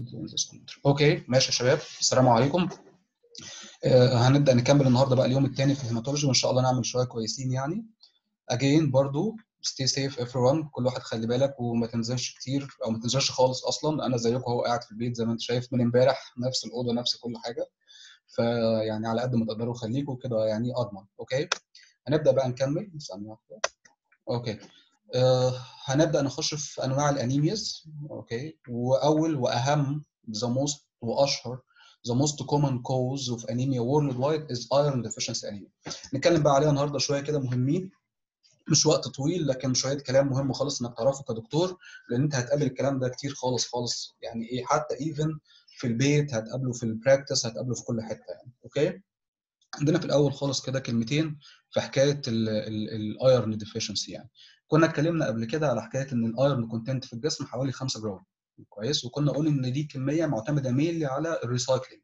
اوكي ماشي يا شباب السلام عليكم آه هنبدا نكمل النهارده بقى اليوم الثاني في الهيماتولوجي وان شاء الله نعمل شويه كويسين يعني اجين برضو stay safe everyone كل واحد خلي بالك وما تنزلش كتير او ما تنزلش خالص اصلا انا زيكم اهو قاعد في البيت زي ما انت شايف من امبارح نفس الاوضه نفس كل حاجه فيعني على قد ما تقدروا خليكم كده يعني اضمن اوكي هنبدا بقى نكمل ثانيه واحده اوكي آه هنبدا نخش في انواع الانيمياز اوكي واول واهم the most واشهر the most common cause of anemia worldwide is iron deficiency anemia نتكلم بقى عليها النهارده شويه كده مهمين مش وقت طويل لكن شويه كلام مهم خالص انك تعرفه كدكتور لان انت هتقابل الكلام ده كتير خالص خالص يعني ايه حتى ايفن في البيت هتقابله في البراكتس هتقابله في كل حته يعني اوكي عندنا في الاول خالص كده كلمتين في حكايه الايرن ديفيشنسي يعني كنا اتكلمنا قبل كده على حكايه ان الايرن كونتنت في الجسم حوالي 5 جرام كويس وكنا قلنا ان دي كميه معتمده مينلي على الريسايكلينج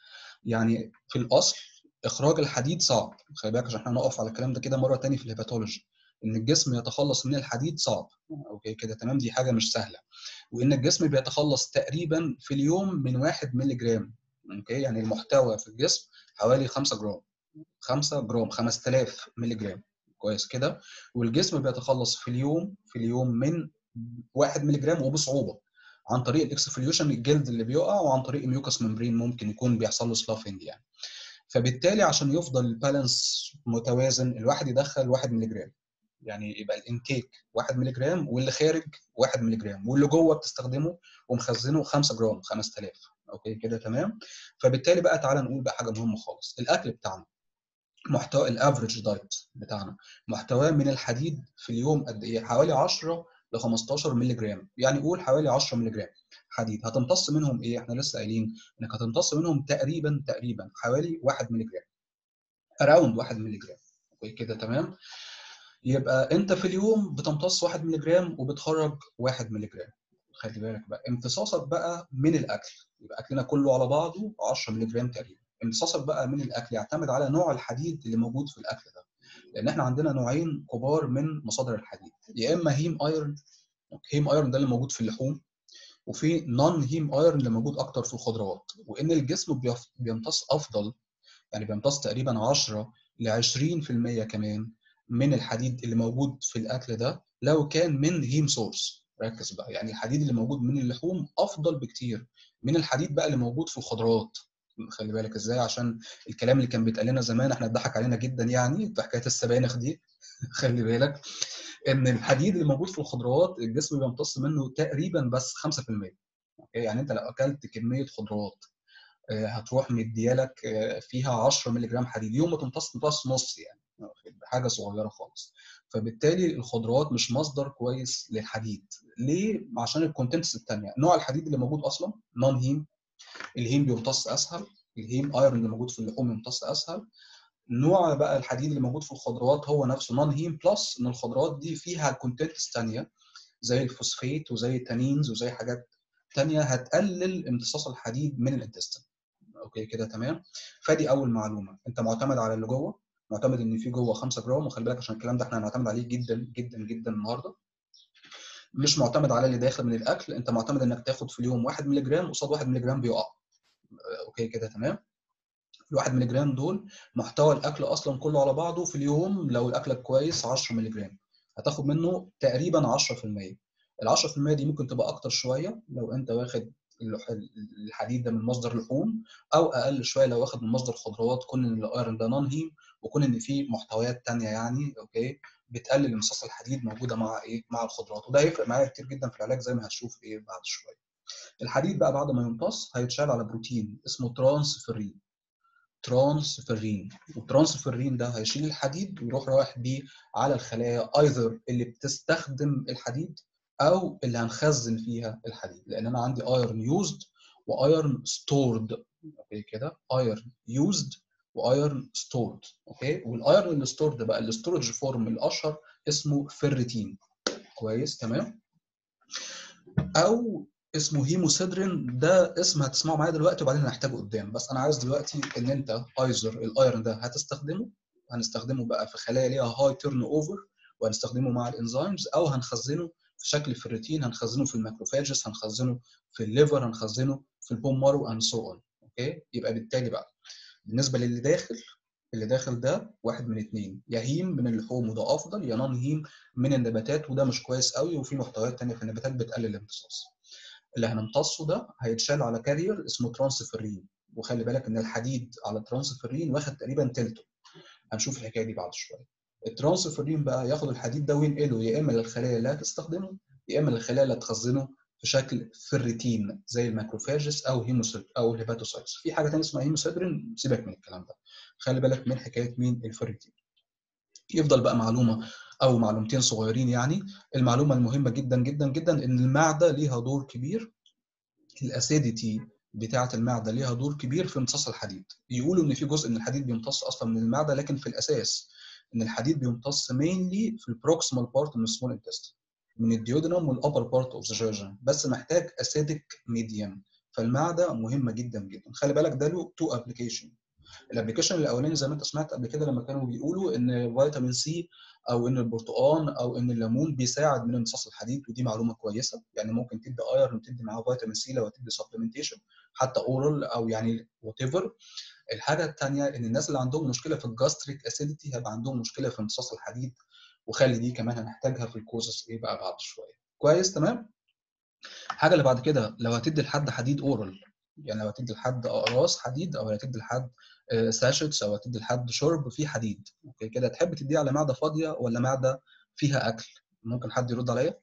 يعني في الاصل اخراج الحديد صعب خلي بالك عشان احنا نقف على الكلام ده كده مره ثانيه في الهيباتولوجي ان الجسم يتخلص من الحديد صعب اوكي كده تمام دي حاجه مش سهله وان الجسم بيتخلص تقريبا في اليوم من 1 مللي جرام اوكي يعني المحتوى في الجسم حوالي 5 جرام 5 جرام 5000 مللي جرام كويس كده والجسم بيتخلص في اليوم في اليوم من 1 مللي جرام وبصعوبه عن طريق الاكسفليوشن الجلد اللي بيقع وعن طريق الميوكس ممبرين ممكن يكون بيحصل له سلافنج يعني فبالتالي عشان يفضل البالانس متوازن الواحد يدخل 1 مللي جرام يعني يبقى الانتيك 1 مللي جرام واللي خارج 1 مللي جرام واللي جوه بتستخدمه ومخزنه 5 جرام 5000 اوكي كده تمام فبالتالي بقى تعالى نقول بقى حاجه مهمه خالص الاكل بتاعنا محتوى الافريج دايت بتاعنا محتواه من الحديد في اليوم قد ايه حوالي 10 ل 15 مللي جرام يعني قول حوالي 10 مللي جرام حديد هتمتص منهم ايه احنا لسه قايلين انك هتمتص منهم تقريبا تقريبا حوالي 1 مللي جرام اراوند 1 مللي جرام اوكي كده تمام يبقى انت في اليوم بتمتص 1 مللي جرام وبتخرج 1 مللي جرام خلي بالك بقى امتصاصك بقى من الاكل يبقى اكلنا كله على بعضه 10 مللي جرام تقريبا امتصاصك بقى من الاكل يعتمد على نوع الحديد اللي موجود في الاكل ده لان احنا عندنا نوعين كبار من مصادر الحديد يا اما هيم ايرون هيم ايرون ده اللي موجود في اللحوم وفي نون هيم ايرون اللي موجود اكتر في الخضروات وان الجسم بيمتص افضل يعني بيمتص تقريبا 10 ل 20% كمان من الحديد اللي موجود في الاكل ده لو كان من هيم سورس ركز بقى يعني الحديد اللي موجود من اللحوم افضل بكتير من الحديد بقى اللي موجود في الخضروات خلي بالك ازاي عشان الكلام اللي كان بيتقال لنا زمان احنا اتضحك علينا جدا يعني في حكايه السبانخ دي خلي بالك ان الحديد اللي موجود في الخضروات الجسم بيمتص منه تقريبا بس 5% يعني انت لو اكلت كميه خضروات هتروح مديالك فيها 10 مللي جرام حديد يوم ما تمتص تمتص نص يعني حاجه صغيره خالص فبالتالي الخضروات مش مصدر كويس للحديد ليه عشان الكونتنتس الثانيه نوع الحديد اللي موجود اصلا نون هيم الهيم بيمتص اسهل الهيم ايرون اللي موجود في اللحوم يمتص اسهل نوع بقى الحديد اللي موجود في الخضروات هو نفسه نون هيم بلس ان الخضروات دي فيها كونتنتس ثانيه زي الفوسفيت وزي التانينز وزي حاجات ثانيه هتقلل امتصاص الحديد من الانتستين اوكي كده تمام فدي اول معلومه انت معتمد على اللي جوه معتمد ان في جوه 5 جرام وخلي بالك عشان الكلام ده احنا هنعتمد عليه جدا جدا جدا النهارده مش معتمد على اللي داخل من الاكل انت معتمد انك تاخد في اليوم 1 مللي جرام قصاد 1 مللي جرام بيقع اوكي كده تمام ال 1 مللي جرام دول محتوى الاكل اصلا كله على بعضه في اليوم لو الاكلك كويس 10 مللي جرام هتاخد منه تقريبا 10% ال 10% دي ممكن تبقى اكتر شويه لو انت واخد الحديد ده من مصدر لحوم او اقل شويه لو واخد من مصدر خضروات كون ان الايرون ده نون هيم وكون ان في محتويات ثانيه يعني اوكي بتقلل امتصاص الحديد موجوده مع ايه مع الخضروات وده هيفرق معايا كتير جدا في العلاج زي ما هتشوف ايه بعد شويه الحديد بقى بعد ما يمتص هيتشال على بروتين اسمه ترانسفيرين ترانسفيرين والترانسفيرين ده هيشيل الحديد ويروح رايح بيه على الخلايا ايذر اللي بتستخدم الحديد او اللي هنخزن فيها الحديد لان انا عندي ايرون يوزد وايرون ستورد اوكي كده ايرون يوزد وايرون ستورد اوكي والايرون اللي ستورد بقى الاستورج فورم الاشهر اسمه فيرتين كويس تمام او اسمه هيموسيدرين ده اسم هتسمعه معايا دلوقتي وبعدين هنحتاجه قدام بس انا عايز دلوقتي ان انت ايزر الايرون ده هتستخدمه هنستخدمه بقى في خلايا ليها هاي تيرن اوفر وهنستخدمه مع الانزيمز او هنخزنه في شكل فيرتين هنخزنه في الماكروفاجز هنخزنه في الليفر هنخزنه في البون مارو اند سو اون اوكي يبقى بالتالي بقى بالنسبه للي داخل اللي داخل ده واحد من اتنين يا هيم من اللحوم وده افضل يا نون هيم من النباتات وده مش كويس قوي وفي محتويات تانية في النباتات بتقلل الامتصاص اللي هنمتصه ده هيتشال على كارير اسمه ترانسفيرين وخلي بالك ان الحديد على الترانسفيرين واخد تقريبا تلته هنشوف الحكايه دي بعد شويه الترانسفيرين بقى ياخد الحديد ده وينقله يا اما للخلايا اللي هتستخدمه يا اما للخلايا اللي هتخزنه في شكل فيريتين زي الماكروفاجس او هيموسيد او الهيباتوسايتس في حاجه ثانيه اسمها هيموسيدرين سيبك من الكلام ده خلي بالك من حكايه مين الفيريتين يفضل بقى معلومه او معلومتين صغيرين يعني المعلومه المهمه جدا جدا جدا ان المعده ليها دور كبير الاسيديتي بتاعه المعده ليها دور كبير في امتصاص الحديد يقولوا ان في جزء من الحديد بيمتص اصلا من المعده لكن في الاساس ان الحديد بيمتص مينلي في البروكسيمال بارت من السمول انتستين من الديودنم والابر بارت اوف ذا جيرجن بس محتاج اسيدك ميديم فالمعده مهمه جدا جدا خلي بالك ده له تو ابلكيشن الابلكيشن الاولاني زي ما انت سمعت قبل كده لما كانوا بيقولوا ان فيتامين سي او ان البرتقال او ان الليمون بيساعد من امتصاص الحديد ودي معلومه كويسه يعني ممكن تدي ايرون وتدي معاه فيتامين سي لو هتدي سبلمنتيشن حتى اورال او يعني وات ايفر الحاجه الثانيه ان الناس اللي عندهم مشكله في الجاستريك اسيديتي هيبقى عندهم مشكله في امتصاص الحديد وخلي دي كمان هنحتاجها في الكوزس ايه بقى بعد شويه كويس تمام الحاجه اللي بعد كده لو هتدي لحد حديد اورال يعني لو هتدي لحد اقراص حديد او هتدي لحد ساشيتس او هتدي لحد شرب فيه حديد اوكي كده تحب تديه على معده فاضيه ولا معده فيها اكل ممكن حد يرد عليا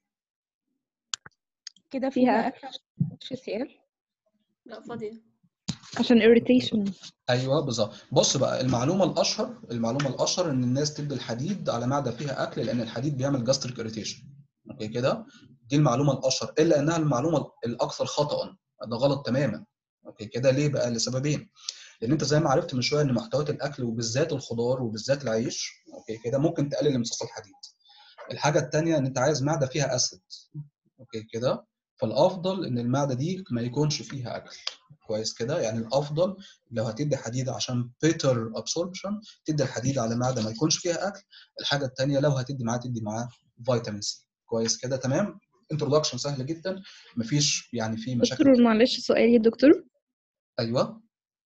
كده فيها فيها أكل اتش سي ال لا فاضية عشان irritation ايوه بالظبط بص بقى المعلومه الاشهر المعلومه الاشهر ان الناس تدي الحديد على معده فيها اكل لان الحديد بيعمل جاستريك اريتيشن اوكي كده دي المعلومه الاشهر الا انها المعلومه الاكثر خطا ده غلط تماما اوكي كده ليه بقى لسببين لان انت زي ما عرفت من شويه ان محتويات الاكل وبالذات الخضار وبالذات العيش اوكي كده ممكن تقلل امتصاص الحديد الحاجه الثانيه ان انت عايز معده فيها اسيد اوكي كده فالافضل ان المعده دي ما يكونش فيها اكل كويس كده يعني الافضل لو هتدي حديد عشان بيتر ابسوربشن تدي الحديد على معده ما يكونش فيها اكل الحاجه الثانيه لو هتدي معاه تدي معاه فيتامين سي كويس كده تمام انتروداكشن سهل جدا مفيش يعني في مشاكل دكتور معلش سؤال يا دكتور ايوه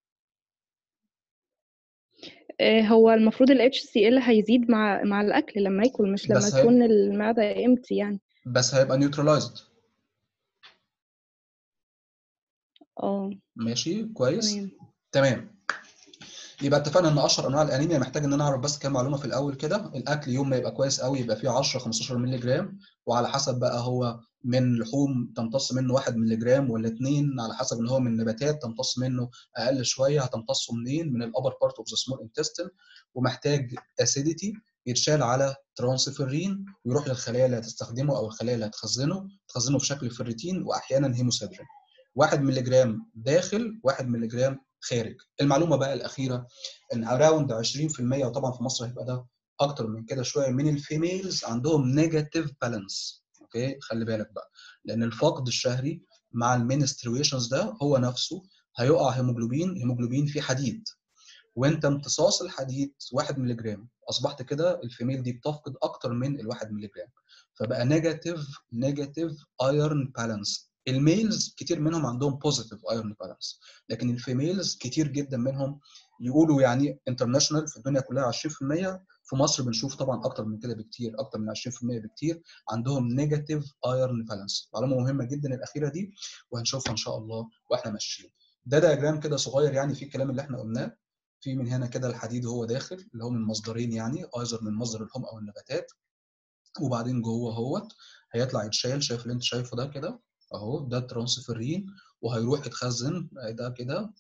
آه، هو المفروض ال HCl هيزيد مع مع الأكل لما ياكل مش لما بس هي- تكون المعدة empty يعني بس هيبقى نيوترلايزد اه ماشي كويس تمام تمام يبقى اتفقنا ان اشهر انواع الانيميا محتاج ان انا اعرف بس كام معلومه في الاول كده الاكل يوم ما يبقى كويس قوي يبقى فيه 10 15 مللي جرام وعلى حسب بقى هو من لحوم تمتص منه 1 مللي جرام ولا 2 على حسب ان هو من نباتات تمتص منه اقل شويه هتمتصه منين من الابر بارت اوف ذا سمول انتستين ومحتاج اسيديتي يتشال على ترانسفيرين ويروح للخلايا اللي هتستخدمه او الخلايا اللي هتخزنه تخزنه في شكل فيريتين واحيانا هيموسيدرين 1 مللي جرام داخل 1 مللي جرام خارج المعلومه بقى الاخيره ان اراوند 20% وطبعا في مصر هيبقى ده اكتر من كده شويه من الفيميلز عندهم نيجاتيف بالانس اوكي خلي بالك بقى لان الفقد الشهري مع المينسترويشنز ده هو نفسه هيقع هيموجلوبين هيموجلوبين فيه حديد وانت امتصاص الحديد 1 مللي جرام اصبحت كده الفيميل دي بتفقد اكتر من ال 1 مللي جرام فبقى نيجاتيف نيجاتيف ايرون بالانس الميلز كتير منهم عندهم بوزيتيف ايرون بالانس لكن الفيميلز كتير جدا منهم يقولوا يعني انترناشونال في الدنيا كلها 20% في مصر بنشوف طبعا اكتر من كده بكتير اكتر من 20% بكتير عندهم نيجاتيف ايرون بالانس معلومه مهمه جدا الاخيره دي وهنشوفها ان شاء الله واحنا ماشيين ده دياجرام كده صغير يعني في الكلام اللي احنا قلناه في من هنا كده الحديد هو داخل اللي هو من مصدرين يعني ايزر من مصدر اللحوم او النباتات وبعدين جوه اهوت هيطلع يتشال شايف اللي انت شايفه ده كده اهو ده ترانسفيرين وهيروح يتخزن ده كده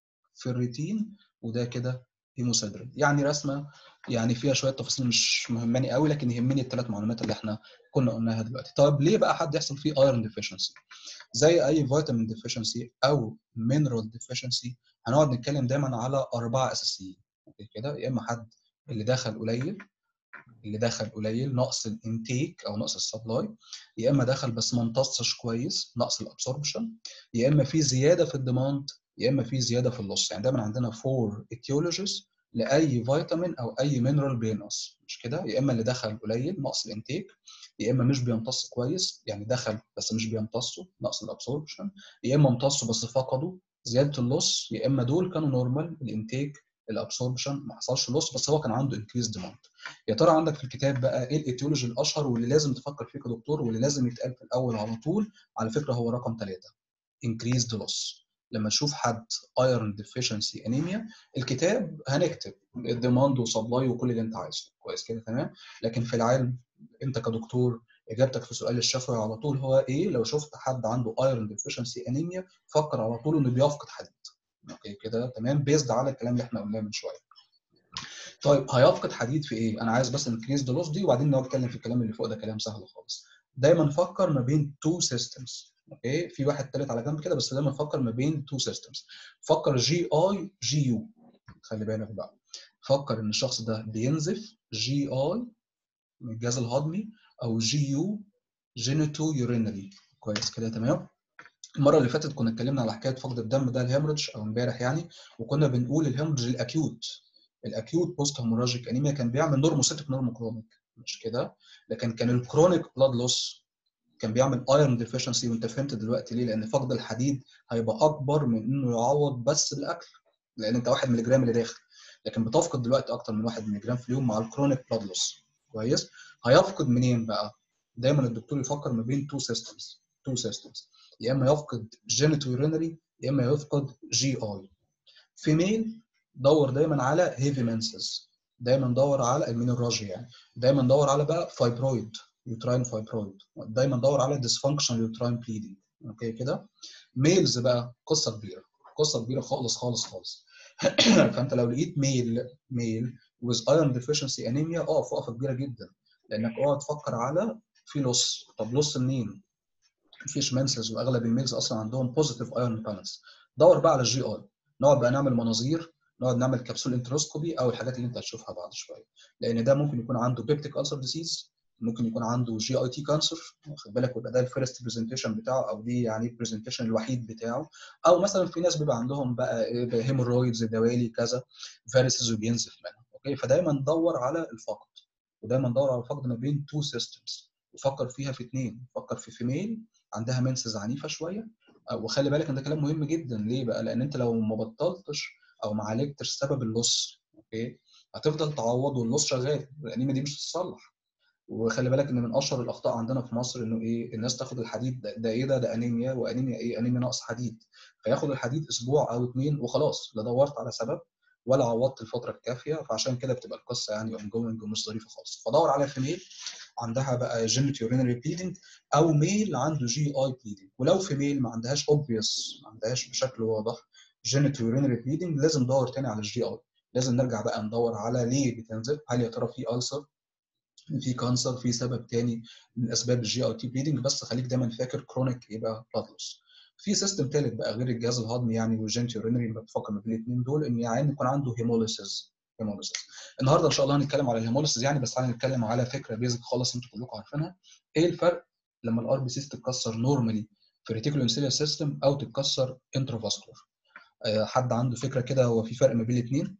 فيريتين وده كده هيموسيدرين يعني رسمه يعني فيها شويه تفاصيل مش مهماني قوي لكن يهمني الثلاث معلومات اللي احنا كنا قلناها دلوقتي طيب ليه بقى حد يحصل فيه ايرون ديفيشنسي زي اي فيتامين ديفيشنسي او مينرال ديفيشنسي هنقعد نتكلم دايما على اربعه اساسيين اوكي كده يا اما حد اللي دخل قليل اللي دخل قليل نقص الانتيك او نقص السبلاي يا اما دخل بس ما امتصش كويس نقص الابسوربشن يا اما في زياده في الديماند يا اما في زياده في اللص يعني دايما عندنا فور اتيولوجيز لاي فيتامين او اي مينرال بينقص مش كده يا اما اللي دخل قليل نقص الانتيك يا اما مش بيمتص كويس يعني دخل بس مش بيمتصه نقص الابسوربشن يا اما امتصوا بس فقدوا زياده اللص يا اما دول كانوا نورمال الانتيك الابسوربشن ما حصلش لص بس هو كان عنده انكريز ديماند يا ترى عندك في الكتاب بقى ايه الايتيولوجي الاشهر واللي لازم تفكر فيه كدكتور واللي لازم يتقال في الاول على طول على فكره هو رقم ثلاثه increased loss لما تشوف حد ايرون ديفيشنسي انيميا الكتاب هنكتب الديماند وسبلاي وكل اللي انت عايزه كويس كده تمام لكن في العلم انت كدكتور اجابتك في سؤال الشفوي على طول هو ايه لو شفت حد عنده ايرون ديفيشنسي انيميا فكر على طول انه بيفقد حديد اوكي كده تمام بيزد على الكلام اللي احنا قلناه من شويه طيب هيفقد حديد في ايه انا عايز بس انكريز ذا لوس دي وبعدين نقعد نتكلم في الكلام اللي فوق ده كلام سهل خالص دايما فكر ما بين تو سيستمز اوكي في واحد تالت على جنب كده بس دايما فكر ما بين تو سيستمز فكر جي اي جي يو خلي بالك بقى فكر ان الشخص ده بينزف جي اي من الجهاز الهضمي او جي يو جينيتو يورينري كويس كده تمام المره اللي فاتت كنا اتكلمنا على حكايه فقد الدم ده الهيموريدج او امبارح يعني وكنا بنقول الهيموريدج الاكيوت الاكيوت بوست هيموراجيك انيميا كان بيعمل نورموسيتك نورموكرونيك مش كده لكن كان الكرونيك بلاد لوس كان بيعمل ايرون ديفيشنسي وانت فهمت دلوقتي ليه لان فقد الحديد هيبقى اكبر من انه يعوض بس بالاكل لان انت 1 مللي جرام اللي داخل لكن بتفقد دلوقتي اكتر من 1 مللي جرام في اليوم مع الكرونيك بلاد لوس كويس هيفقد منين بقى دايما الدكتور يفكر ما بين تو سيستمز تو سيستمز يا اما يفقد جينيتو يورينري يا اما يفقد جي اي فيميل دور دايما على هيفي منسز دايما دور على المينوراجيا يعني دايما دور على بقى فايبرويد يوتراين فايبرويد دايما دور على ديسفانكشن يوتراين بليدنج اوكي كده ميلز بقى قصه كبيره قصه كبيره خالص خالص خالص فانت لو لقيت ميل ميل with iron deficiency anemia اقف وقفه كبيره جدا لانك اقعد تفكر على في لص طب لص منين؟ مفيش منسز واغلب الميلز اصلا عندهم بوزيتيف ايرون بالانس دور بقى على الجي اي نقعد بقى نعمل مناظير نقعد نعمل كبسول انتروسكوبي او الحاجات اللي انت هتشوفها بعد شويه لان ده ممكن يكون عنده بيبتيك ألسر ديزيز ممكن يكون عنده جي اي تي كانسر واخد بالك ويبقى ده الفيرست برزنتيشن بتاعه او دي يعني البرزنتيشن الوحيد بتاعه او مثلا في ناس بيبقى عندهم بقى هيمورويدز دوالي كذا فيروسز وبينزف منها اوكي فدايما دور على الفقد ودايما دور على الفقد ما بين تو سيستمز وفكر فيها في اثنين فكر في فيميل عندها منسز عنيفه شويه وخلي بالك ان ده كلام مهم جدا ليه بقى لان انت لو ما بطلتش او ما عالجتش سبب اللص اوكي هتفضل تعوض واللص شغال الانيميا دي مش هتتصلح وخلي بالك ان من اشهر الاخطاء عندنا في مصر انه ايه الناس تاخد الحديد ده, ده ايه ده ده انيميا وانيميا ايه انيميا نقص حديد فياخد الحديد اسبوع او اثنين وخلاص لا دورت على سبب ولا عوضت الفتره الكافيه فعشان كده بتبقى القصه يعني اون جوينج ومش ظريفه خالص فدور على فيميل عندها بقى جينيت يورينري بليدنج او ميل عنده جي اي بليدنج ولو فيميل ما عندهاش اوبفيوس ما عندهاش بشكل واضح جينيت يورينري بليدنج لازم ندور تاني على الجي اي لازم نرجع بقى ندور على ليه بتنزل هل يا ترى في ألسر في كانسر في سبب تاني من اسباب الجي اي تي بليدنج بس خليك دايما فاكر كرونيك يبقى بلادلوس في سيستم ثالث بقى غير الجهاز الهضمي يعني والجنت يورينري اللي بتفكر ما بين الاثنين دول ان يعني يكون عنده هيموليسيس هيموليسيس النهارده ان شاء الله هنتكلم على الهيموليسيس يعني بس تعالى نتكلم على فكره بيزك خالص انتوا كلكم عارفينها ايه الفرق لما الار بي سيس تتكسر نورمالي في ريتيكولو انسيليال سيستم او تتكسر انترافاسكولار أه حد عنده فكره كده هو في فرق ما بين الاثنين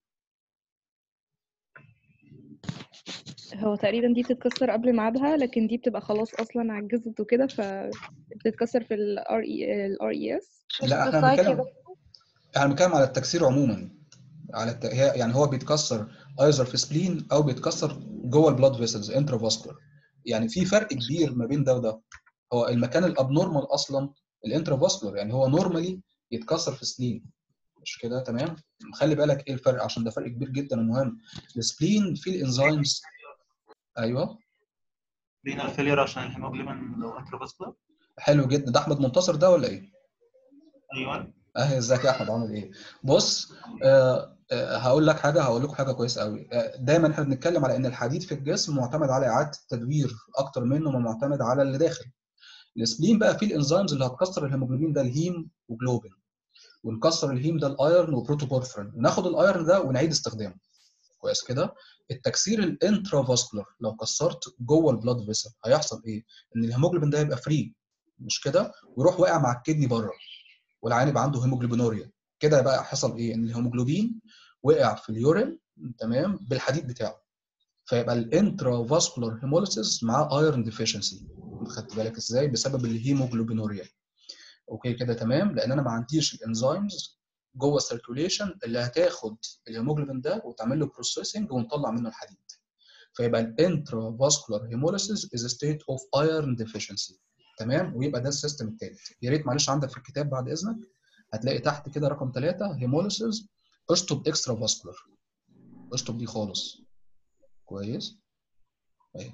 هو تقريبا دي بتتكسر قبل ميعادها لكن دي بتبقى خلاص اصلا عجزت وكده فبتتكسر في الار اي الار اي اس لا احنا بنتكلم احنا بنتكلم على التكسير عموما على الت... يعني هو بيتكسر ايزر في سبلين او بيتكسر جوه البلاد فيسلز انترافاسكولار يعني في فرق كبير ما بين ده وده هو المكان الابنورمال اصلا الانترافاسكولار يعني هو نورمالي يتكسر في سبلين مش كده تمام خلي بالك ايه الفرق عشان ده فرق كبير جدا ومهم السبلين فيه الانزيمز ايوه رينال فيلير عشان الهيموجلوبين لو انترافاسكولار حلو جدا ده احمد منتصر ده ولا ايه؟ ايوه اهي ازيك يا احمد عامل ايه؟ بص آه آه هقول لك حاجه هقول لكم حاجه كويسه قوي آه دايما احنا بنتكلم على ان الحديد في الجسم معتمد على اعاده التدوير اكتر منه ما معتمد على اللي داخل السبلين بقى فيه الانزيمز اللي هتكسر الهيموجلوبين ده الهيم وجلوبين ونكسر الهيم ده الايرن وبروتوبورفرين وناخد الايرن ده ونعيد استخدامه كويس كده التكسير الانترافاسكولار لو كسرت جوه البلاد فيسل هيحصل ايه ان الهيموجلوبين ده يبقى فري مش كده ويروح واقع مع الكدني بره والعيان يبقى عنده هيموجلوبينوريا كده بقى حصل ايه ان الهيموجلوبين وقع في اليورين تمام بالحديد بتاعه فيبقى الانترا فاسكولار هيموليسيس مع ايرون ديفيشنسي خدت بالك ازاي بسبب الهيموجلوبينوريا اوكي كده تمام لان انا ما عنديش الانزيمز جوه السيركيوليشن اللي هتاخد الهيموجلوبين ده وتعمل له بروسيسنج ونطلع منه الحديد فيبقى الانترا فاسكولار هيموليسيس از ستيت اوف ايرون ديفيشنسي تمام ويبقى ده السيستم الثالث يا ريت معلش عندك في الكتاب بعد اذنك هتلاقي تحت كده رقم ثلاثة هيموليسيس اشطب اكسترا فاسكولار اشطب دي خالص كويس اهي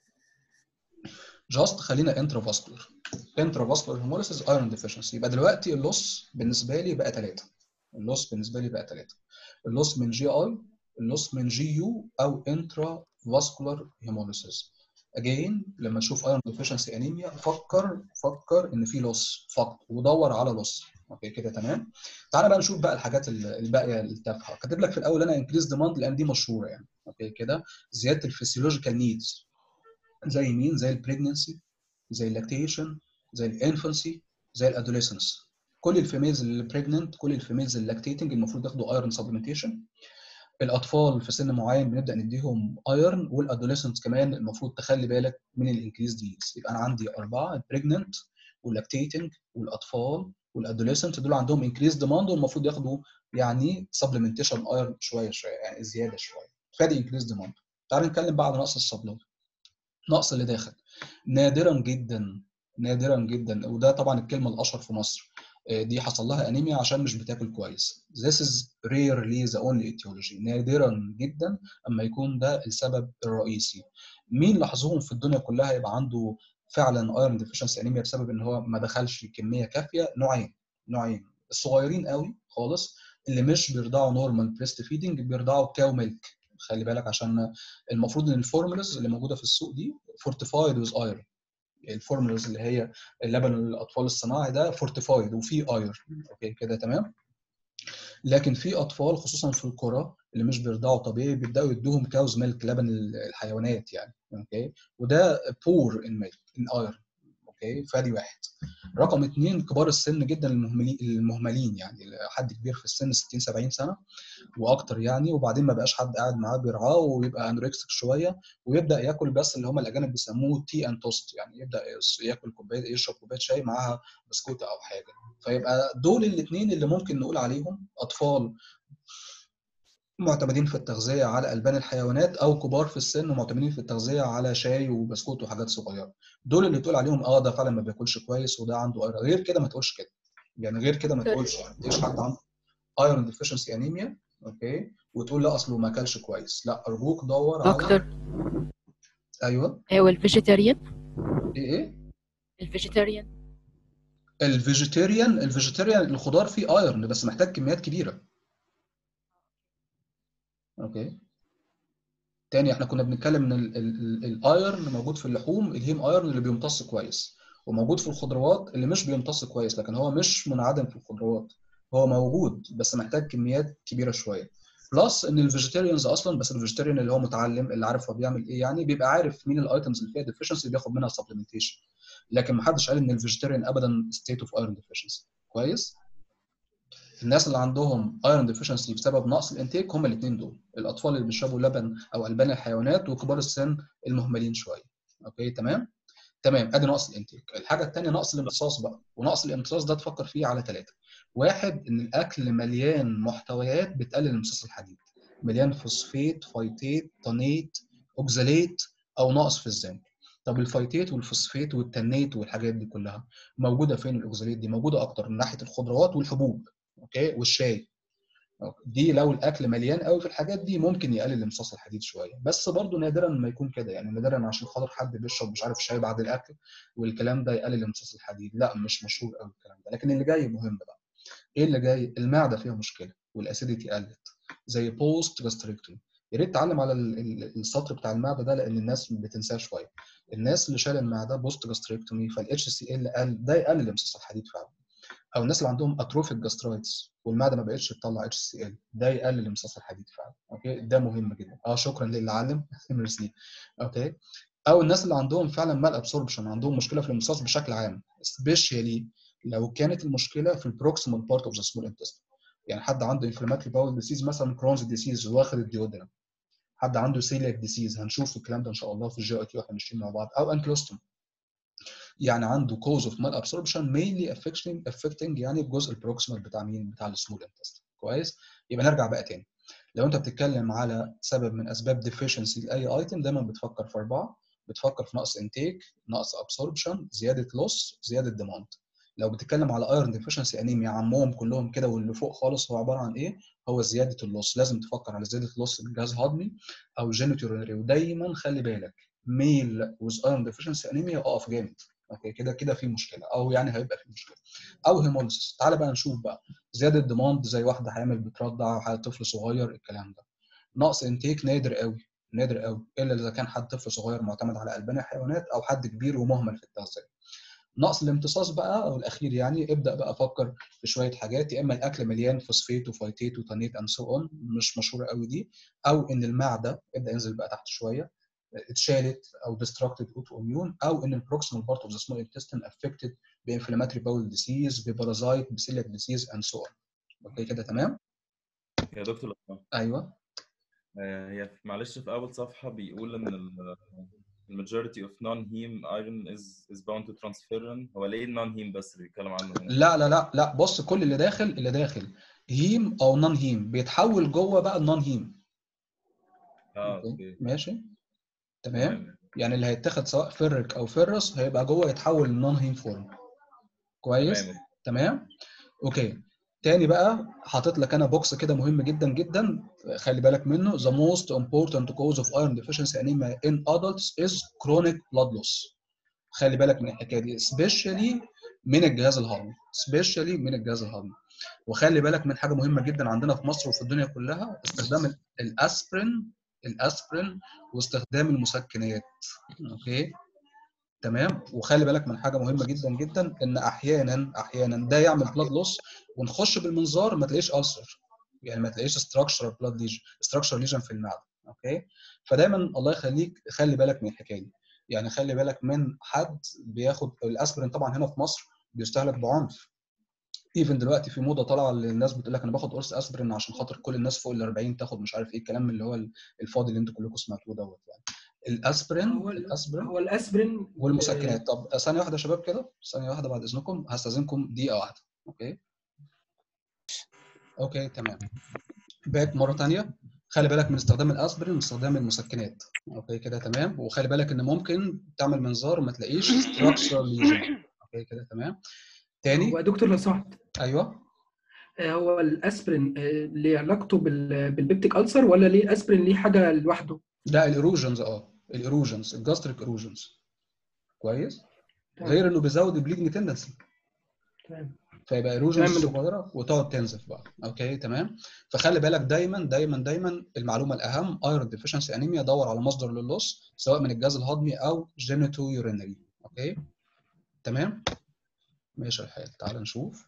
جاست خلينا انترا فاسكولار انترا فاسكولار هيموليسيس ايرون ديفيشنسي يبقى دلوقتي اللوس بالنسبه لي بقى ثلاثه اللوس بالنسبه لي بقى ثلاثه اللوس من جي اي اللوس من جي يو او انترا فاسكولار هيموليسيس اجين لما تشوف ايرون ديفيشنسي انيميا فكر فكر ان في لوس فقط ودور على لوس اوكي كده تمام تعالى بقى نشوف بقى الحاجات الباقيه التافهه كاتب لك في الاول انا انكريز ديماند لان دي مشهوره يعني اوكي كده زياده الفسيولوجيكال نيدز زي مين زي البريجننسي زي اللاكتيشن زي الانفانسي زي الادوليسنس كل الفيميلز اللي بريجننت كل الفيميلز اللي لاكتيتنج المفروض ياخدوا ايرون سبلمنتيشن الاطفال في سن معين بنبدا نديهم ايرون والادوليسنت كمان المفروض تخلي بالك من الانكريز ديز يبقى انا عندي اربعه البريجننت واللاكتيتنج والاطفال والادوليسنت دول عندهم انكريز ديماند والمفروض ياخدوا يعني سبلمنتيشن ايرون شويه شويه يعني زياده شويه فادي انكريز ديماند تعال نتكلم بقى على نقص السبلاي نقص اللي داخل نادرا جدا نادرا جدا وده طبعا الكلمه الاشهر في مصر دي حصل لها انيميا عشان مش بتاكل كويس this is rarely the only etiology نادرا جدا اما يكون ده السبب الرئيسي مين لاحظوهم في الدنيا كلها يبقى عنده فعلا ايرون ديفيشنسي انيميا بسبب ان هو ما دخلش كميه كافيه نوعين نوعين الصغيرين قوي خالص اللي مش بيرضعوا نورمال بريست فيدنج بيرضعوا كاو ميلك خلي بالك عشان المفروض ان الفورمولاز اللي موجوده في السوق دي فورتيفايد ويز ايرون الفورمولاز اللي هي اللبن الاطفال الصناعي ده فورتيفايد وفيه ايرون اوكي كده تمام لكن في اطفال خصوصا في القرى اللي مش بيرضعوا طبيعي بيبداوا يدوهم كاوز ميلك لبن الحيوانات يعني اوكي وده بور ان ميلك ان ايرون اوكي فادي واحد رقم اثنين كبار السن جدا المهملين المهملين يعني حد كبير في السن 60 70 سنه واكتر يعني وبعدين ما بقاش حد قاعد معاه بيرعاه ويبقى انوركسك شويه ويبدا ياكل بس اللي هم الاجانب بيسموه تي اند توست يعني يبدا ياكل كوبايه يشرب كوبايه شاي معاها بسكوته او حاجه فيبقى دول الاثنين اللي ممكن نقول عليهم اطفال معتمدين في التغذيه على البان الحيوانات او كبار في السن ومعتمدين في التغذيه على شاي وبسكوت وحاجات صغيره دول اللي تقول عليهم اه ده فعلا ما بياكلش كويس وده عنده ايرون غير كده ما تقولش كده يعني غير كده ما تقولش يعني ليش حد عنده ايرون ديفيشنسي انيميا اوكي وتقول لا اصله ما اكلش كويس لا ارجوك دور على دكتور ايوه ايوه الفيجيتيريان ايه ايه الفيجيتيريان الفيجيتيريان الفيجيتيريان الخضار فيه ايرون بس محتاج كميات كبيره اوكي تاني احنا كنا بنتكلم ان الايرن موجود في اللحوم الهيم ايرن اللي بيمتص كويس وموجود في الخضروات اللي مش بيمتص كويس لكن هو مش منعدم في الخضروات هو موجود بس محتاج كميات كبيره شويه بلس ان الفيجيتيريانز اصلا بس الفيجيتيريان اللي هو متعلم اللي عارف هو بيعمل ايه يعني بيبقى عارف مين الايتمز اللي فيها ديفيشنسي بياخد منها سبلمنتيشن لكن ما حدش قال ان الفيجيتيريان ابدا ستيت اوف ايرون ديفيشنسي كويس الناس اللي عندهم ايرون ديفيشنسي بسبب نقص الانتيك هم الاثنين دول الاطفال اللي بيشربوا لبن او البان الحيوانات وكبار السن المهملين شويه اوكي تمام تمام ادي نقص الانتيك الحاجه الثانيه نقص الامتصاص بقى ونقص الامتصاص ده تفكر فيه على ثلاثه واحد ان الاكل مليان محتويات بتقلل امتصاص الحديد مليان فوسفيت فايتيت تانيت اوكزاليت او نقص في الزنك طب الفايتيت والفوسفيت والتنيت والحاجات دي كلها موجوده فين الاوكزاليت دي موجوده اكتر من ناحيه الخضروات والحبوب اوكي والشاي دي لو الاكل مليان قوي في الحاجات دي ممكن يقلل امتصاص الحديد شويه بس برضه نادرا ما يكون كده يعني نادرا عشان خاطر حد بيشرب مش عارف شاي بعد الاكل والكلام ده يقلل امتصاص الحديد لا مش مشهور قوي الكلام ده لكن اللي جاي مهم بقى ايه اللي جاي المعده فيها مشكله والاسيديتي قلت زي بوست جاستريكتومي يا ريت تعلم على السطر بتاع المعده ده لان الناس بتنساه شويه الناس اللي شال المعده بوست جاستريكتومي فالاتش سي ال قل ده يقلل امتصاص الحديد فعلا او الناس اللي عندهم اتروفيك جاسترايتس والمعده ما بقتش تطلع اتش سي ال ده يقلل امتصاص الحديد فعلا اوكي ده مهم جدا اه شكرا للي علم ميرسي اوكي او الناس اللي عندهم فعلا مال ابسوربشن عندهم مشكله في الامتصاص بشكل عام سبيشالي لو كانت المشكله في البروكسيمال بارت اوف ذا سمول انتستين يعني حد عنده انفلاماتوري باول ديسيز مثلا كرونز ديسيز واخد الديودرم حد عنده سيلياك ديسيز هنشوف الكلام ده ان شاء الله في الجي اي تي واحنا ماشيين مع بعض او انكلوستوم يعني عنده كوز اوف مال ابسوربشن مينلي افكتنج افكتنج يعني الجزء البروكسيمال بتاع مين بتاع السمول انتست كويس يبقى نرجع بقى تاني لو انت بتتكلم على سبب من اسباب ديفيشنسي لاي ايتم دايما بتفكر في اربعه بتفكر في نقص انتيك نقص ابسوربشن زياده لوس زياده ديماند لو بتتكلم على ايرون ديفيشنسي انيميا عمهم كلهم كده واللي فوق خالص هو عباره عن ايه هو زياده اللوس لازم تفكر على زياده اللوس من الجهاز الهضمي او جينيتورينري ودايما خلي بالك ميل ويز ايرون ديفيشنسي انيميا اقف جامد اوكي كده كده في مشكله او يعني هيبقى في مشكله او هيموليسيس تعال بقى نشوف بقى زياده ديماند زي واحده حامل بترضع حد طفل صغير الكلام ده نقص انتيك نادر قوي نادر قوي الا اذا كان حد طفل صغير معتمد على البان الحيوانات او حد كبير ومهمل في التغذيه نقص الامتصاص بقى او الاخير يعني ابدا بقى افكر في شويه حاجات يا اما الاكل مليان فوسفيت وفايتيت وتانيت اند سو اون مش مشهوره قوي دي او ان المعده ابدا ينزل بقى تحت شويه اتشالت او ديستراكتد اوتو اميون او ان البروكسيمال بارت اوف ذا سمول انتستين افكتد بانفلاماتري باول ديسيز ببارازايت بسيلياك ديسيز اند سو اون اوكي كده تمام يا دكتور لو سمحت. ايوه آه، هي في- معلش في اول صفحه بيقول ان ال- الماجوريتي اوف نون هيم ايرون از از باوند تو ترانسفيرن هو ليه النون هيم بس اللي بيتكلم عنه هنا؟ لا لا لا لا بص كل اللي داخل اللي داخل هيم او نون هيم بيتحول جوه بقى النون هيم اه اوكي اوكي ماشي تمام تمام يعني اللي هيتاخد سواء فيرك او فيرس هيبقى جوه يتحول لنون هيم فورم كويس تمام تمام اوكي تاني بقى حاطط لك انا بوكس كده مهم جدا جدا خلي بالك منه the most important cause of iron deficiency anemia in adults is chronic blood loss خلي بالك من الحكايه دي especially من الجهاز الهضمي especially من الجهاز الهضمي وخلي بالك من حاجه مهمه جدا عندنا في مصر وفي الدنيا كلها استخدام ال- الاسبرين الاسبرين واستخدام المسكنات اوكي تمام وخلي بالك من حاجه مهمه جدا جدا ان احيانا احيانا ده يعمل بلاد لوس ونخش بالمنظار ما تلاقيش ألسر يعني ما تلاقيش ستراكشر بلاد ليجن ستراكشر ليجن في المعده اوكي فدايما الله يخليك خلي بالك من الحكايه دي يعني خلي بالك من حد بياخد الاسبرين طبعا هنا في مصر بيستهلك بعنف ايفن دلوقتي في موضه طالعه اللي الناس بتقول لك انا باخد قرص اسبرين عشان خاطر كل الناس فوق ال 40 تاخد مش عارف ايه الكلام اللي هو الفاضي اللي انتوا كلكم سمعتوه دوت يعني الاسبرين هو ال- الاسبرين هو الاسبرين والمسكنات طب ثانيه واحده يا شباب كده ثانيه واحده بعد اذنكم هستاذنكم دقيقه واحده اوكي اوكي تمام باك مره ثانيه خلي بالك من استخدام الاسبرين واستخدام المسكنات اوكي كده تمام وخلي بالك ان ممكن تعمل منظار وما تلاقيش ستراكشر ليجن اوكي كده تمام تاني هو يا دكتور لو سمحت ايوه آه، هو الاسبرين آه، ليه علاقته بال- بالبيبتيك ألسر ولا ليه الاسبرين ليه حاجه لوحده؟ لا الايروجنز اه الايروجنز الجاستريك ايروجنز كويس تمام. غير انه بيزود البليدنج تندنسي تمام فيبقى ايروجنز تمام يا دكتور. صغيره وتقعد تنزف بقى اوكي تمام فخلي بالك دايما دايما دايما المعلومه الاهم ايرون ديفيشنسي انيميا دور على مصدر لللص سواء من الجهاز الهضمي او جينيتو يورينري اوكي تمام ماشي الحال تعال نشوف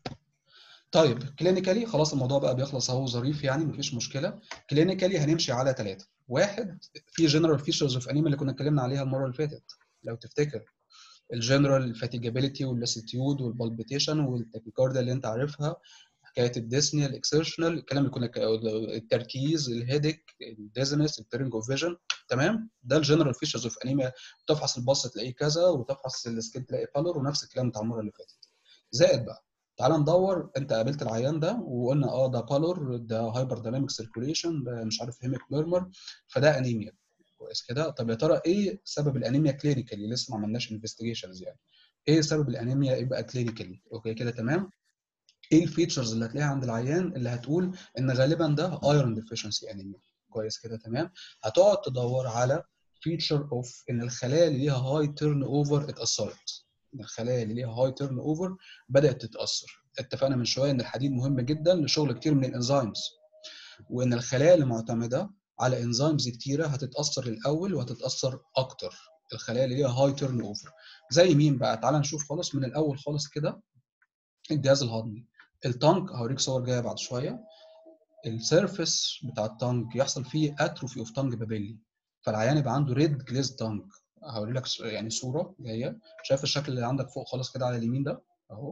طيب كلينيكالي خلاص الموضوع بقى بيخلص اهو ظريف يعني مفيش مشكله كلينيكالي هنمشي على ثلاثه واحد في جنرال فيشرز اوف انيميا اللي كنا اتكلمنا عليها المره اللي فاتت لو تفتكر الجنرال فاتيجابيلتي واللاسيتيود والبالبيتيشن والتاكيكارديا اللي انت عارفها حكايه الديسني الاكسيرشنال الكلام اللي كنا التركيز الهيدك الديزنس البيرنج اوف فيجن تمام ده الجنرال فيشرز اوف انيميا تفحص البص تلاقيه كذا وتفحص السكين تلاقي بالور ونفس الكلام بتاع المره اللي فاتت زائد بقى تعال ندور انت قابلت العيان ده وقلنا اه ده بالور ده هايبر دايناميك سيركوليشن ده مش عارف هيميك ميرمر فده انيميا كويس كده طب يا ترى ايه سبب الانيميا كلينيكالي لسه ما عملناش انفستيجيشنز يعني ايه سبب الانيميا يبقى كلينيكالي اوكي كده تمام ايه الفيتشرز اللي هتلاقيها عند العيان اللي هتقول ان غالبا ده ايرون ديفيشنسي انيميا كويس كده تمام هتقعد تدور على فيتشر اوف ان الخلايا اللي ليها هاي تيرن اوفر اتاثرت ان الخلايا اللي ليها هاي تيرن اوفر بدات تتاثر اتفقنا من شويه ان الحديد مهم جدا لشغل كتير من الانزيمز وان الخلايا اللي معتمده على انزيمز كتيره هتتاثر الاول وهتتاثر اكتر الخلايا اللي ليها هاي تيرن اوفر زي مين بقى تعال نشوف خالص من الاول خالص كده الجهاز الهضمي التانك هوريك صور جايه بعد شويه السيرفيس بتاع التانك يحصل فيه اتروفي اوف تانج بابيلي فالعيان يبقى عنده ريد جليز تانك هوري لك س- يعني صوره جايه شايف الشكل اللي عندك فوق خالص كده على اليمين ده اهو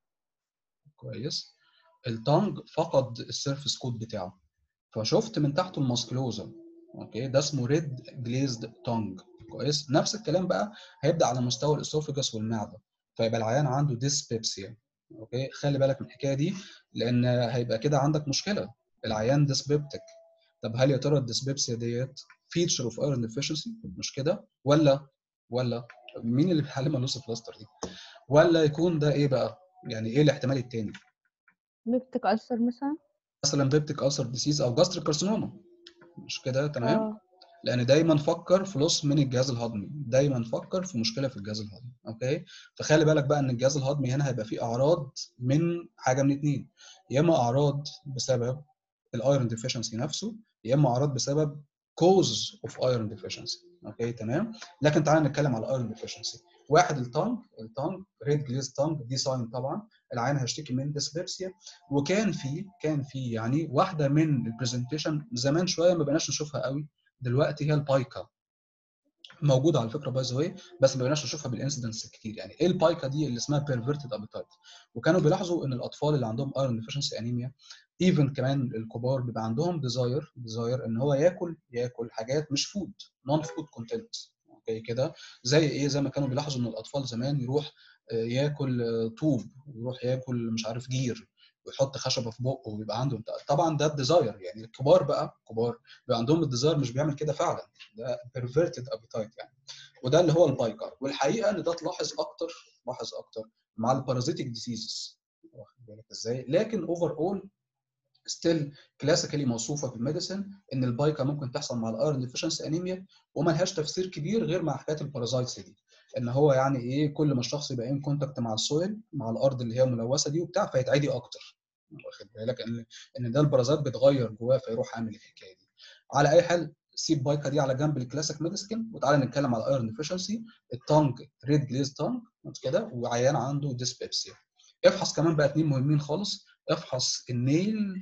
كويس التانج فقد السيرفيس كود بتاعه فشفت من تحته الماسكلوزا اوكي ده اسمه ريد جليزد تونج كويس نفس الكلام بقى هيبدا على مستوى الاسوفجس والمعده فيبقى العيان عنده ديسبيبسيا اوكي خلي بالك من الحكايه دي لان هيبقى كده عندك مشكله العيان ديسبيبتك طب هل يا ترى الديسبيبسيا ديت فيتشر اوف ايرون ديفيشنسي مش كده ولا ولا مين اللي بيعلمها لوس بلاستر دي ولا يكون ده ايه بقى يعني ايه الاحتمال التاني بيبتك ألسر مثلا مثلا بيبتيك ألسر ديسيز او جاستريك كارسينوما مش كده تمام اه لان دايما فكر في لص من الجهاز الهضمي دايما فكر في مشكله في الجهاز الهضمي اوكي فخلي بالك بقى ان الجهاز الهضمي هنا هيبقى فيه اعراض من حاجه من اتنين يا اما اعراض بسبب الايرون ديفيشنسي نفسه يا اما اعراض بسبب كوز اوف ايرون ديفيشنسي اوكي تمام لكن تعالى نتكلم على الايرون ديفيشنسي واحد التانج التانج ريد جليز تانج دي ساين طبعا العين هيشتكي من ديسبيبسيا وكان في كان في يعني واحده من البرزنتيشن زمان شويه ما بقناش نشوفها قوي دلوقتي هي البايكا موجوده على فكره باي ذا واي بس ما بقناش نشوفها بالانسيدنس كتير يعني ايه البايكا دي اللي اسمها بيرفيرتد ابيتايت وكانوا بيلاحظوا ان الاطفال اللي عندهم ايرون ديفيشنسي انيميا ايفن كمان الكبار بيبقى عندهم ديزاير ديزاير ان هو ياكل ياكل حاجات مش فود نون فود كونتنت اوكي كده زي ايه زي ما كانوا بيلاحظوا ان الاطفال زمان يروح آه، ياكل آه، طوب ويروح ياكل مش عارف جير ويحط خشبه في بقه ويبقى عنده طبعا ده الديزاير يعني الكبار بقى كبار بيبقى عندهم الديزاير مش بيعمل كده فعلا ده بيرفيرتد ابيتايت يعني وده اللي هو البايكر والحقيقه ان ده تلاحظ اكتر لاحظ اكتر مع البارازيتيك ديزيزز واخد بالك ازاي لكن اوفر اول ستيل كلاسيكالي موصوفه في الميديسن ان البايكا ممكن تحصل مع الايرون ديفيشنسي انيميا وملهاش تفسير كبير غير مع حكايه البارازايتس دي ان هو يعني ايه كل ما الشخص يبقى ان كونتاكت مع السويل مع الارض اللي هي ملوثه دي وبتاع فيتعدي اكتر واخد بالك ان ان ده البرازات بتغير جواه فيروح عامل الحكايه دي على اي حال سيب بايكا دي على جنب الكلاسيك ميديسكن وتعالى نتكلم على الايرون ديفيشنسي التانج ريد جليز تانج كده وعيان عنده ديسبيبسيا افحص كمان بقى اتنين مهمين خالص افحص النيل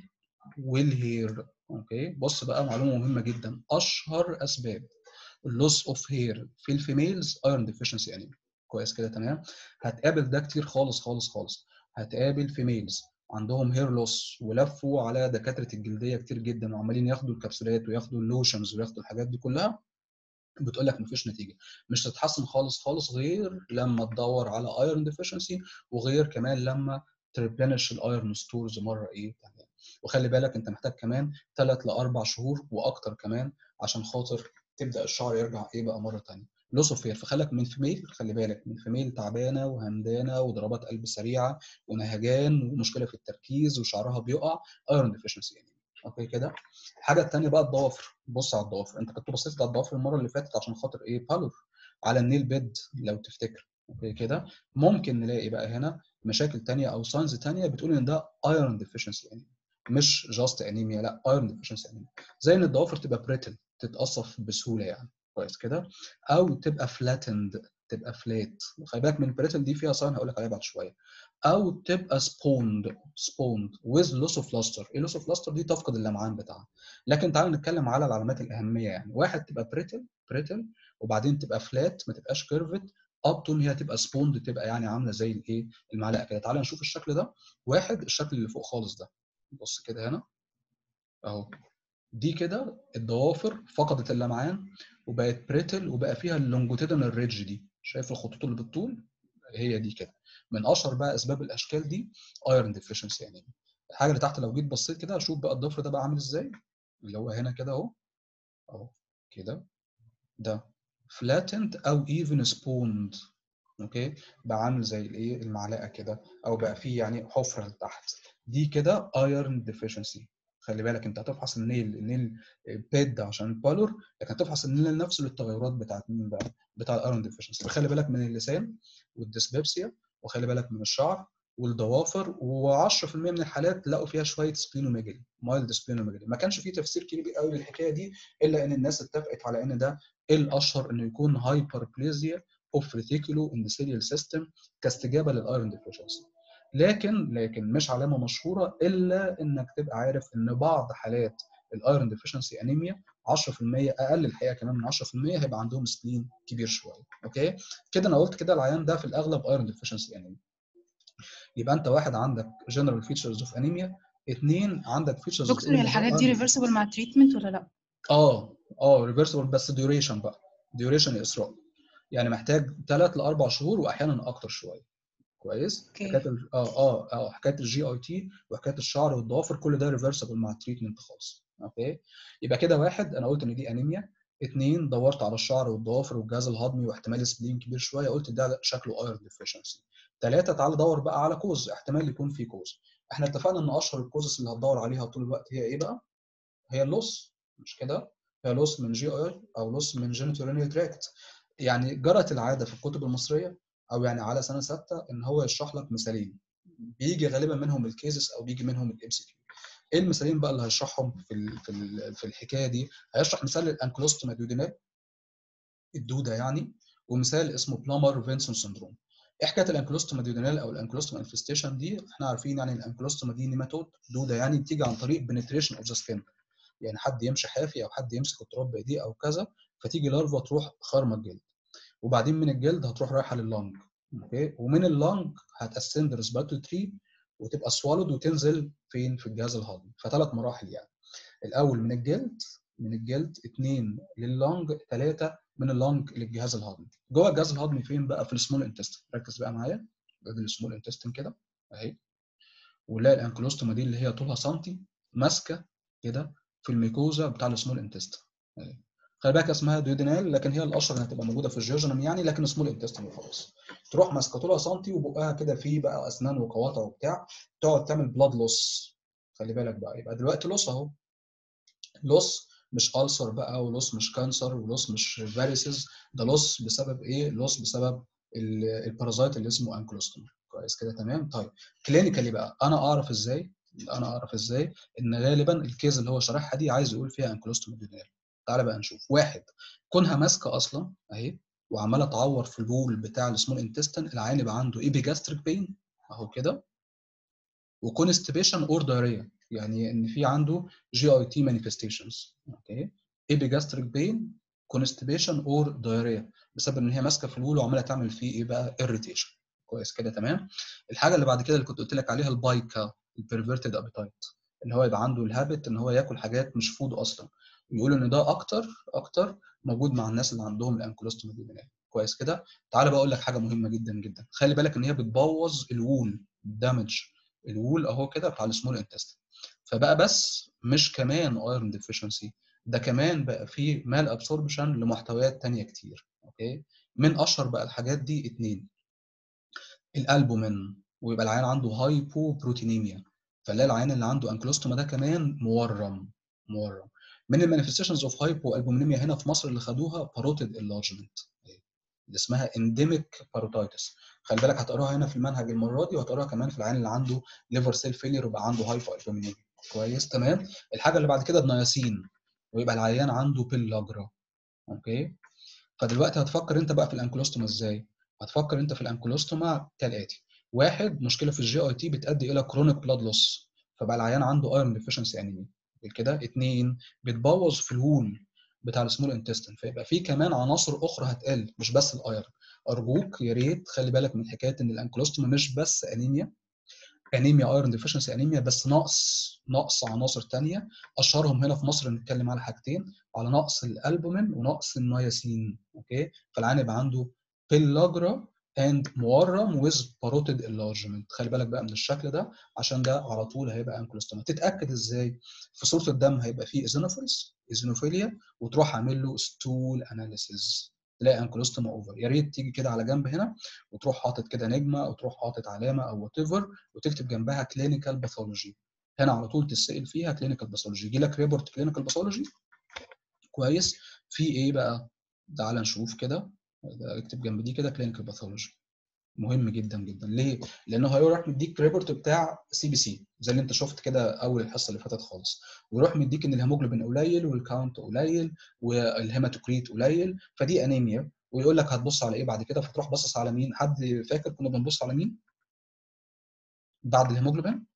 والهير اوكي بص بقى معلومه مهمه جدا اشهر اسباب اللوس اوف هير في الفيميلز ايرون ديفيشنسي انيميا كويس كده تمام هتقابل ده كتير خالص خالص خالص هتقابل فيميلز عندهم هير لوس ولفوا على دكاتره الجلديه كتير جدا وعمالين ياخدوا الكبسولات وياخدوا اللوشنز وياخدوا الحاجات دي كلها بتقول لك مفيش نتيجه مش هتتحسن خالص خالص غير لما تدور على ايرون ديفيشنسي وغير كمان لما تريبلانش الايرون ستورز مره ايه تانية وخلي بالك انت محتاج كمان ثلاث لاربع شهور واكتر كمان عشان خاطر تبدا الشعر يرجع ايه بقى مره ثانيه لوس اوف هير فخلك من فيميل خلي بالك من فيميل تعبانه وهمدانه وضربات قلب سريعه ونهجان ومشكله في التركيز وشعرها بيقع ايرون ديفيشنسي يعني اوكي كده الحاجه الثانيه بقى الضوافر بص على الضوافر انت كنت بصيت على الضوافر المره اللي فاتت عشان خاطر ايه بالور على النيل بيد لو تفتكر اوكي كده ممكن نلاقي بقى هنا مشاكل تانية او ساينز تانية بتقول ان ده ايرون ديفيشنسي يعني مش جاست انيميا لا ايرون ديفيشنسي انيميا زي ان الضوافر تبقى بريتل تتقصف بسهوله يعني كويس كده او تبقى فلاتند تبقى فلات خلي بالك من البريتل دي فيها ساين هقول لك عليها بعد شويه او تبقى سبوند سبوند ويز لوس اوف لاستر ايه لوس اوف لاستر دي تفقد اللمعان بتاعها لكن تعال نتكلم على العلامات الاهميه يعني واحد تبقى بريتل بريتل وبعدين تبقى فلات ما تبقاش كيرفت اب تو ان هي تبقى سبوند تبقى يعني عامله زي الايه المعلقه كده تعال نشوف الشكل ده واحد الشكل اللي فوق خالص ده بص كده هنا اهو دي كده الضوافر فقدت اللمعان وبقت بريتل وبقى فيها اللونجيتودينال ريدج دي شايف الخطوط اللي بالطول هي دي كده من اشهر بقى اسباب الاشكال دي ايرون ديفيشنسي يعني الحاجه اللي تحت لو جيت بصيت كده شوف بقى الضفر ده بقى عامل ازاي اللي هو هنا كده اهو اهو كده ده فلاتند او ايفن سبوند اوكي بقى عامل زي الايه المعلقه كده او بقى فيه يعني حفره لتحت دي كده ايرون ديفيشنسي خلي بالك انت هتفحص النيل النيل بيد عشان البالور لكن هتفحص النيل نفسه للتغيرات بتاعت مين بقى بتاع الايرون ديفيشنسي فخلي بالك من اللسان والديسبيبسيا وخلي بالك من الشعر والضوافر و10% من الحالات لقوا فيها شويه سبلينوميجالي مايلد سبلينوميجالي ما كانش فيه تفسير كبير قوي للحكايه دي الا ان الناس اتفقت على ان ده الاشهر انه يكون هايبربليزيا اوف ريتيكولو اندوثيليال سيستم كاستجابه للايرون ديفيشنسي لكن لكن مش علامه مشهوره الا انك تبقى عارف ان بعض حالات الايرون ديفيشنسي انيميا 10% اقل الحقيقه كمان من 10% هيبقى عندهم سبلين كبير شويه اوكي كده انا قلت كده العيان ده في الاغلب ايرون ديفيشنسي انيميا يبقى انت واحد عندك جنرال فيتشرز اوف انيميا اثنين عندك فيتشرز دكتور هي الحاجات دي ريفرسبل مع التريتمنت ولا لا؟ اه اه ريفرسبل بس ديوريشن بقى ديوريشن اسراء يعني محتاج 3 ل 4 شهور واحيانا اكتر شويه كويس اوكي حكايه ال- اه اه اه حكايه الجي اي تي وحكايه الشعر والضوافر كل ده ريفرسبل مع التريتمنت خالص اوكي يبقى كده واحد انا قلت ان دي انيميا اثنين دورت على الشعر والضوافر والجهاز الهضمي واحتمال سبلين كبير شويه قلت ده شكله ايرون ديفيشنسي ثلاثه تعال دور بقى على كوز احتمال يكون في كوز احنا اتفقنا ان اشهر الكوزز اللي هتدور عليها طول الوقت هي ايه بقى؟ هي اللوس مش كده؟ هي لوس من جي اي او لوس من جينيتورينال تراكت يعني جرت العاده في الكتب المصريه او يعني على سنه سته ان هو يشرح لك مثالين بيجي غالبا منهم الكيسز او بيجي منهم الام سي كيو ايه المثالين بقى اللي هيشرحهم في ال في ال في الحكايه دي هيشرح مثال الانكلوستوما ديودينال الدوده يعني ومثال اسمه بلامر فينسون سندروم ايه حكايه الانكلوستوما ديودينال او الانكلوستوما انفستيشن دي احنا عارفين يعني الانكلوستوما دي نيماتود دوده يعني بتيجي عن طريق بنتريشن اوف ذا سكين يعني حد يمشي حافي او حد يمسك التراب بايديه او كذا فتيجي لارفا تروح خارمه الجلد وبعدين من الجلد هتروح رايحه لللنج اوكي ومن اللنج هتاسند ريسبيرتوري تري وتبقى سوالد وتنزل فين في الجهاز الهضمي فثلاث مراحل يعني الاول من الجلد من الجلد اثنين لللنج ثلاثه من اللنج للجهاز الهضمي جوه الجهاز الهضمي فين بقى في السمول انتستين ركز بقى معايا ادي السمول انتستين كده اهي ونلاقي الانكلوستوما دي اللي هي طولها سنتي ماسكه كده في الميكوزا بتاع السمول انتستين اهي خلي بالك اسمها ديودينال لكن هي الاشهر انها تبقى موجوده في الجيوجنم يعني لكن سمول انتستين وخلاص تروح ماسكه طولها سنتي وبقها كده فيه بقى اسنان وقواطع وبتاع تقعد تعمل بلاد لوس خلي بالك بقى يبقى دلوقتي لوس اهو لوس مش ألسر بقى ولوس مش كانسر ولوس مش فاريسز ده لوس بسبب ايه؟ لوس بسبب ال- البارازايت اللي اسمه انكلوستوما كويس كده تمام طيب كلينيكالي بقى انا اعرف ازاي انا اعرف ازاي ان غالبا الكيز اللي هو شارحها دي عايز يقول فيها انكلوستوما ديودينال تعالى بقى نشوف واحد كونها ماسكه اصلا اهي وعماله تعور في البول بتاع السمول انتستين العين يبقى عنده ايبيجاستريك بين اهو كده وكونستيبيشن اور دايريا يعني ان في عنده جي اي تي مانيفستيشنز اوكي ايبيجاستريك بين كونستيبيشن اور دايريا بسبب ان هي ماسكه في البول وعماله تعمل فيه ايه بقى اريتيشن كويس كده تمام الحاجه اللي بعد كده اللي كنت قلت لك عليها البايكا البيرفيرتد ابيتايت اللي هو يبقى عنده الهابت ان هو ياكل حاجات مش فود اصلا ويقولوا ان ده اكتر اكتر موجود مع الناس اللي عندهم الانكلوستوما ديودينال كويس كده تعال بقى اقول لك حاجه مهمه جدا جدا خلي بالك ان هي بتبوظ الوول دامج الوول اهو كده بتاع السمول انتستين فبقى بس مش كمان ايرون ديفيشنسي ده كمان بقى فيه مال ابسوربشن لمحتويات تانية كتير اوكي من اشهر بقى الحاجات دي اتنين الالبومين ويبقى العيان عنده هايبو بروتينيميا فنلاقي العيان اللي عنده انكلوستوما ده كمان مورم مورم من المانيفستيشنز اوف هايبو البومينيميا هنا في مصر اللي خدوها باروتيد انلارجمنت اللي اسمها انديميك باروتايتس خلي بالك هتقراها هنا في المنهج المره دي وهتقراها كمان في العيان اللي عنده ليفر سيل فيلير ويبقى عنده هايبو البومينيميا كويس تمام الحاجه اللي بعد كده النياسين ويبقى العيان عنده بيلاجرا اوكي فدلوقتي هتفكر انت بقى في الانكلوستوما ازاي هتفكر انت في الانكلوستوما كالاتي واحد مشكله في الجي اي تي بتؤدي الى كرونيك بلاد لوس فبقى العيان عنده ايرون ديفيشنسي انيميا كده اتنين بتبوظ في الهول بتاع السمول انتستين فيبقى في كمان عناصر اخرى هتقل مش بس الايرون ارجوك يا ريت خلي بالك من حكايه ان الانكلوستوما مش بس انيميا انيميا ايرون ديفيشنسي انيميا بس نقص نقص عناصر تانية اشهرهم هنا في مصر نتكلم على حاجتين على نقص الالبومين ونقص النياسين اوكي فالعيان يبقى عنده بيلاجرا اند مورم ويز باروتيد انلارجمنت خلي بالك بقى من الشكل ده عشان ده على طول هيبقى انكلوستوما تتاكد ازاي في صوره الدم هيبقى فيه ايزينوفيلز ايزينوفيليا وتروح عامل له ستول اناليسيز تلاقي انكلوستوما اوفر يا ريت تيجي كده على جنب هنا وتروح حاطط كده نجمه او تروح حاطط علامه او وات ايفر وتكتب جنبها كلينيكال باثولوجي هنا على طول تسال فيها كلينيكال باثولوجي يجي لك ريبورت كلينيكال باثولوجي كويس في ايه بقى تعال نشوف كده اكتب جنب دي كده كلينيكال باثولوجي مهم جدا جدا ليه؟ لانه هيروح مديك ريبورت بتاع سي بي سي زي اللي انت شفت كده اول الحصه اللي فاتت خالص ويروح مديك ان الهيموجلوبين قليل والكاونت قليل والهيماتوكريت قليل فدي انيميا ويقول لك هتبص على ايه بعد كده فتروح باصص على مين؟ حد فاكر كنا بنبص على مين؟ بعد الهيموجلوبين؟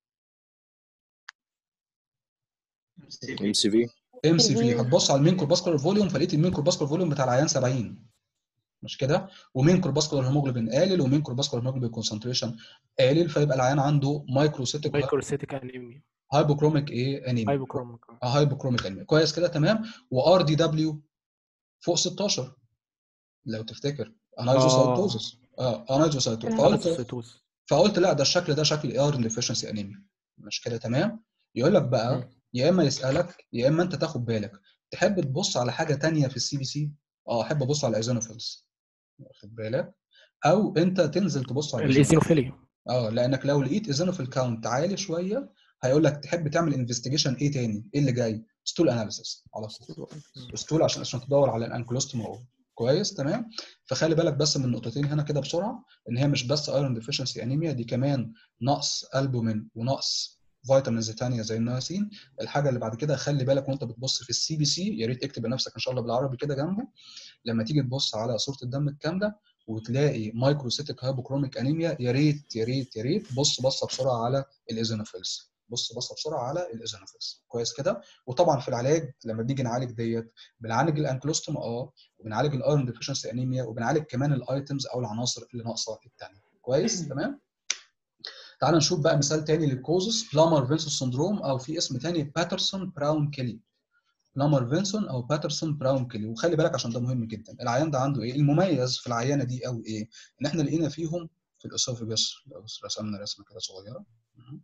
ام سي في ام سي في هتبص على المين كورباسكولار فوليوم فلقيت المين كورباسكولار فوليوم بتاع العيان 70 مش كده ومين كورباسكولار هيموجلوبين قليل ومين كورباسكولار هيموجلوبين كونسنتريشن قليل فيبقى العيان عنده مايكروسيتيك مايكروسيتيك انيميا هايبوكروميك ايه انيميا هايبوكروميك اه هايبوكروميك انيميا كويس كده تمام وار دي دبليو فوق 16 لو تفتكر انايزوسايتوزس اه انايزوسايتوزس فقلت سيتوز فقلت لا ده الشكل ده شكل ايرن ديفيشنسي انيميا مش كده تمام يقول لك بقى مم. يا اما يسالك يا اما انت تاخد بالك تحب تبص على حاجه تانية في السي بي سي اه احب ابص على الايزونوفيلز واخد بالك او انت تنزل تبص على الإيزونوفيلز. الايزينوفيليا اه لانك لو لقيت ايزونوفيل كاونت عالي شويه هيقول لك تحب تعمل انفستيجيشن ايه تاني ايه اللي جاي ستول اناليسيس على طول ستول عشان عشان تدور على الانكلوستوما كويس تمام فخلي بالك بس من نقطتين هنا كده بسرعه ان هي مش بس ايرون ديفيشنسي انيميا دي كمان نقص البومين ونقص فيتامينز تانية زي النياسين الحاجه اللي بعد كده خلي بالك وانت بتبص في السي بي سي يا ريت اكتب لنفسك ان شاء الله بالعربي كده جنبه لما تيجي تبص على صوره الدم الكامله وتلاقي مايكروسيتك هايبوكروميك انيميا يا ريت يا ريت يا ريت بص بصه بسرعه على الايزونوفيلز بص بصه بسرعه على الايزونوفيلز كويس كده وطبعا في العلاج لما بنيجي نعالج ديت بنعالج الانكلوستوما اه وبنعالج الايرون ديفيشنسي انيميا وبنعالج كمان الايتمز او العناصر اللي ناقصه الثانيه كويس تمام تعال نشوف بقى مثال تاني للكوزس بلامر فينسون سندروم او في اسم تاني باترسون براون كيلي بلامر فينسون او باترسون براون كيلي وخلي بالك عشان ده مهم جدا العيان ده عنده ايه المميز في العيانه دي قوي ايه ان احنا لقينا فيهم في الاسوفجس لو رسمنا رسمه كده صغيره مهم.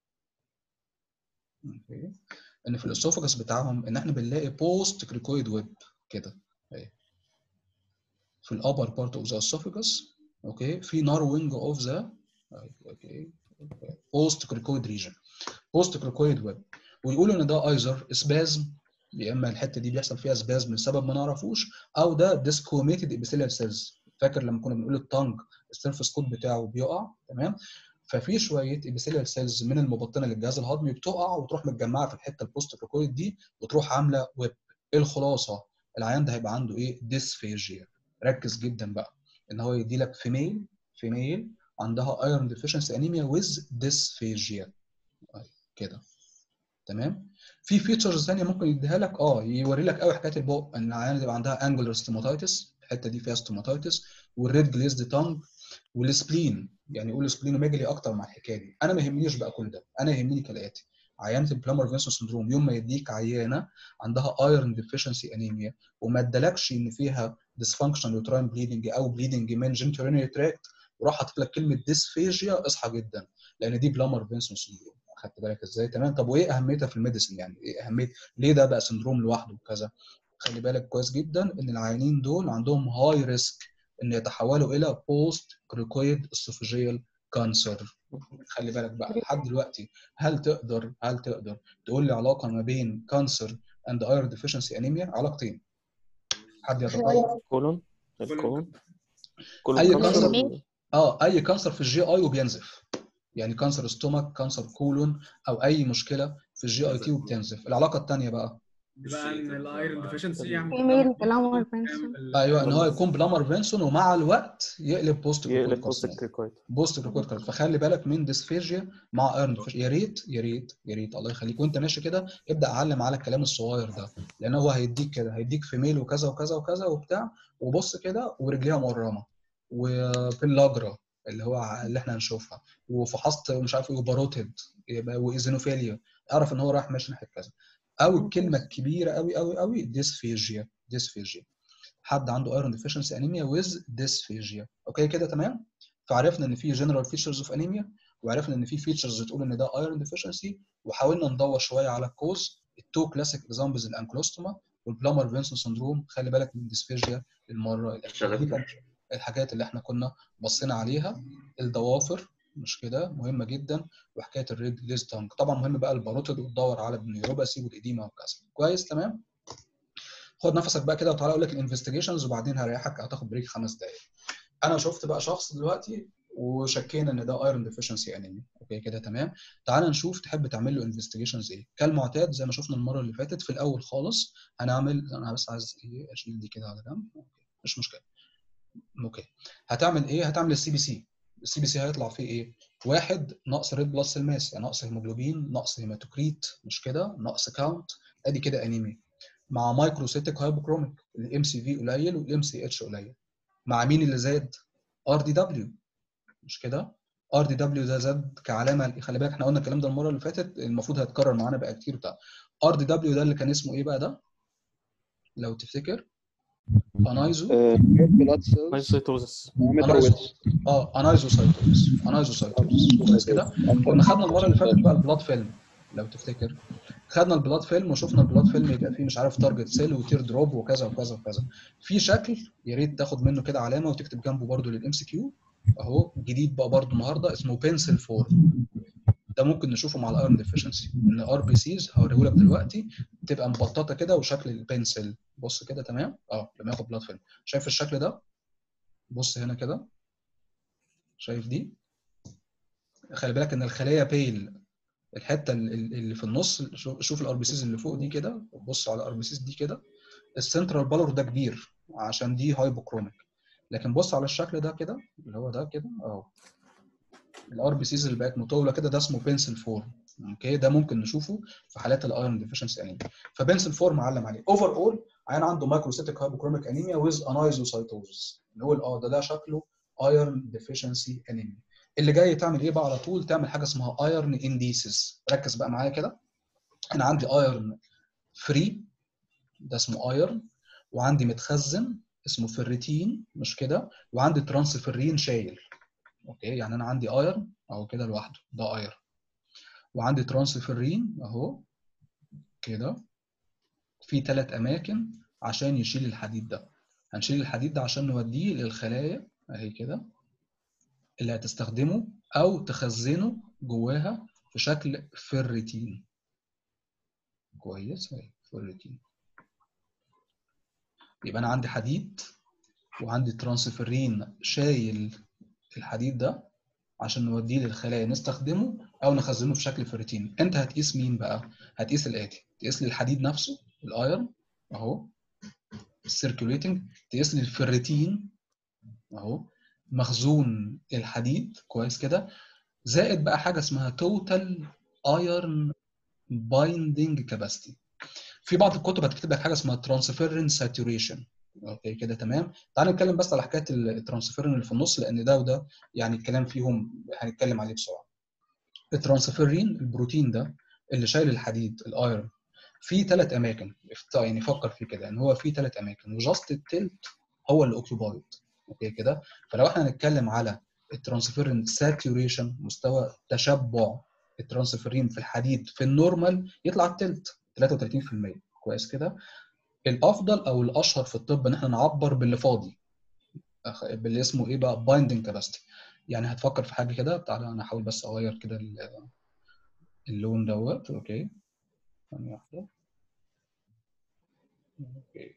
اوكي ان في الاسوفجس بتاعهم ان احنا بنلاقي بوست كريكويد ويب كده اهي في الابر بارت اوف ذا اسوفجس اوكي في ناروينج اوف ذا اوكي بوست كريكويد ريجن بوست كريكويد ويب ويقولوا ان ده ايزر سبازم يا اما الحته دي بيحصل فيها سبازم لسبب ما نعرفوش او ده ديسكوميتد ابيثيليال سيلز فاكر لما كنا بنقول التانج السيرفس كود بتاعه بيقع تمام ففي شويه ابيثيليال سيلز من المبطنه للجهاز الهضمي بتقع وتروح متجمعه في الحته البوست كريكويد دي وتروح عامله ويب ايه الخلاصه العيان ده هيبقى عنده ايه ديسفيجيا ركز جدا بقى ان هو يدي لك فيميل فيميل عندها ايرون ديفيشنسي انيميا ويز ديسفيجيا كده تمام في فيتشرز ثانيه ممكن يديها لك اه يوري لك قوي حكايه البق ان العيان يبقى عندها انجولار ستوماتايتس الحته دي فيها ستوماتايتس والريد جليزد تانج والسبلين يعني يقول سبلينوميجالي اكتر مع الحكايه دي انا ما يهمنيش بقى كل ده انا يهمني كالاتي عيانه البلامر فينسون سندروم يوم ما يديك عيانه عندها ايرون ديفيشنسي انيميا وما ادالكش ان فيها ديسفانكشن يوتراين بليدنج او بليدنج من جنتورينري تراكت وراح حاطط لك كلمه ديسفيجيا اصحى جدا لان دي بلامر فينسون سندروم خدت بالك ازاي تمام طب وايه اهميتها في الميديسن يعني ايه اهميه ليه ده بقى سندروم لوحده وكذا خلي بالك كويس جدا ان العيانين دول عندهم هاي ريسك ان يتحولوا الى بوست كريكويد اسوفيجيال كانسر خلي بالك بقى لحد دلوقتي هل تقدر هل تقدر تقول لي علاقه ما بين كانسر اند ايرون ديفيشنسي انيميا علاقتين حد يتطور كولون الكولون كولون اي كانسر كانسر ولا- اه اي كانسر في الجي اي وبينزف يعني كانسر ستومك كانسر كولون او اي مشكله في الجي اي تي وبتنزف العلاقه الثانيه بقى بقى ان الايرون ديفيشنسي يعمل فيميل بلامر بنسون ايوه ان هو يكون بلامر فينسون ومع الوقت يقلب بوست يقلب كريكويد بوست كارسينوما كريكويد بوست كريكويد كارسينوما فخلي بالك من ديسفيجيا مع ايرون ديفيشن يا ريت يا ريت يا ريت الله يخليك وانت ماشي كده ابدا علم على الكلام الصغير ده لان هو هيديك كده هيديك فيميل وكذا وكذا وكذا وبتاع وبص كده ورجليها مورمه وباللاجرا اللي هو اللي احنا هنشوفها وفحصت مش عارف ايه وباروتيد يبقى وايزينوفيليا اعرف ان هو رايح ماشي ناحيه كذا او الكلمه الكبيره قوي قوي قوي ديسفيجيا ديسفيجيا حد عنده ايرون ديفيشنسي انيميا ويز ديسفيجيا اوكي كده تمام فعرفنا ان في جنرال فيتشرز اوف انيميا وعرفنا ان في فيتشرز بتقول ان ده ايرون ديفيشنسي وحاولنا ندور شويه على الكوز التو كلاسيك اكزامبلز الانكلوستوما والبلامر فينسون سندروم خلي بالك من ديسفيجيا المره الاخيره دي كانت الحاجات اللي احنا كنا بصينا عليها الضوافر مش كده مهمه جدا وحكايه الريد ليز تانك طبعا مهم بقى الباروتيد وتدور على النيوروباثي والاديمه وكذا كويس تمام خد نفسك بقى كده وتعالى اقول لك الانفستيجيشنز وبعدين هريحك هتاخد بريك خمس دقائق انا شفت بقى شخص دلوقتي وشكينا ان ده ايرون ديفيشنسي انيميا اوكي كده تمام تعال نشوف تحب تعمل له انفستيجيشنز ايه كالمعتاد زي ما شفنا المره اللي فاتت في الاول خالص هنعمل انا بس عايز ايه اشيل دي كده على جنب اوكي مش مشكله اوكي هتعمل ايه هتعمل السي بي سي السي بي سي هيطلع فيه ايه واحد نقص ريد بلس الماس يعني نقص هيموجلوبين نقص هيماتوكريت مش كده نقص كاونت ادي كده انيميا مع مايكروسيتك هايبوكروميك الام سي في قليل والام سي اتش قليل مع مين اللي زاد ار دي دبليو مش كده ار دي دبليو ده زاد كعلامه خلي بالك احنا قلنا الكلام ده المره اللي فاتت المفروض هيتكرر معانا بقى كتير بتاع ار دي دبليو ده اللي كان اسمه ايه بقى ده لو تفتكر انايزو بلاد سيلز مايسيتوزس انايزو اه انايزوسايتوزس انايزوسايتوزس كويس كده كنا خدنا المره اللي فاتت بقى البلاد فيلم لو تفتكر خدنا البلاد فيلم وشفنا البلاد فيلم يبقى فيه مش عارف تارجت سيل وتير دروب وكذا وكذا وكذا في شكل يا ريت تاخد منه كده علامه وتكتب جنبه برده للام سي كيو اهو جديد بقى برده النهارده اسمه بنسل فورم ده ممكن نشوفه مع الايرون ديفيشنسي ان ار بي سيز هوريهولك دلوقتي تبقى مبططه كده وشكل البنسل بص كده تمام اه لما ياخد بلاد فيلم شايف الشكل ده بص هنا كده شايف دي خلي بالك ان الخليه بيل الحته ال- ال- اللي في النص شوف شوف الار بي سيز اللي فوق دي كده بص على الار بي سيز دي كده السنترال بالور ده كبير عشان دي هايبوكروميك لكن بص على الشكل ده كده اللي هو ده كده اهو الار بي سيز اللي بقت مطوله كده ده اسمه بنسل فورم اوكي ده ممكن نشوفه في حالات الايرون ديفيشنسي انيميا فبنسل فورم علم عليه اوفر اول عيان عنده مايكروسيتيك هايبوكروميك انيميا ويز انايزوسايتوزس نقول اه ده ده شكله ايرون ديفيشنسي انيميا اللي جاي تعمل ايه بقى على طول تعمل حاجه اسمها ايرون انديسيس ركز بقى معايا كده انا عندي ايرون فري ده اسمه ايرون وعندي متخزن اسمه فيريتين مش كده وعندي ترانسفيرين شايل اوكي يعني انا عندي ايرون اهو كده لوحده ده ايرون وعندي ترانسفيرين اهو كده في ثلاث اماكن عشان يشيل الحديد ده هنشيل الحديد ده عشان نوديه للخلايا اهي كده اللي هتستخدمه او تخزنه جواها في شكل فيريتين كويس اهي فيريتين يبقى انا عندي حديد وعندي ترانسفيرين شايل الحديد ده عشان نوديه للخلايا نستخدمه او نخزنه في شكل فيريتين انت هتقيس مين بقى هتقيس الاتي تقيس لي الحديد نفسه الايرون اهو السيركيوليتنج تقيس لي الفيريتين اهو مخزون الحديد كويس كده زائد بقى حاجه اسمها توتال ايرون بايندينج كاباسيتي في بعض الكتب هتكتب لك حاجه اسمها ترانسفيرين ساتوريشن اوكي كده تمام تعال نتكلم بس على حكايه الترانسفيرين اللي في النص لان ده وده يعني الكلام فيهم هنتكلم عليه بسرعه الترانسفيرين البروتين ده اللي شايل الحديد الايرون في ثلاث اماكن يعني فكر فيه كده ان هو في ثلاث اماكن وجاست التلت هو اللي اوكيبايد اوكي كده فلو احنا هنتكلم على الترانسفيرين ساتوريشن مستوى تشبع الترانسفيرين في الحديد في النورمال يطلع التلت 33% كويس كده الافضل او الاشهر في الطب ان احنا نعبر باللي فاضي أخ- باللي اسمه ايه بقى بايندنج كاباسيتي يعني هتفكر في حاجه كده تعالى انا احاول بس اغير كده ال- اللون دوت اوكي ثانيه واحده اوكي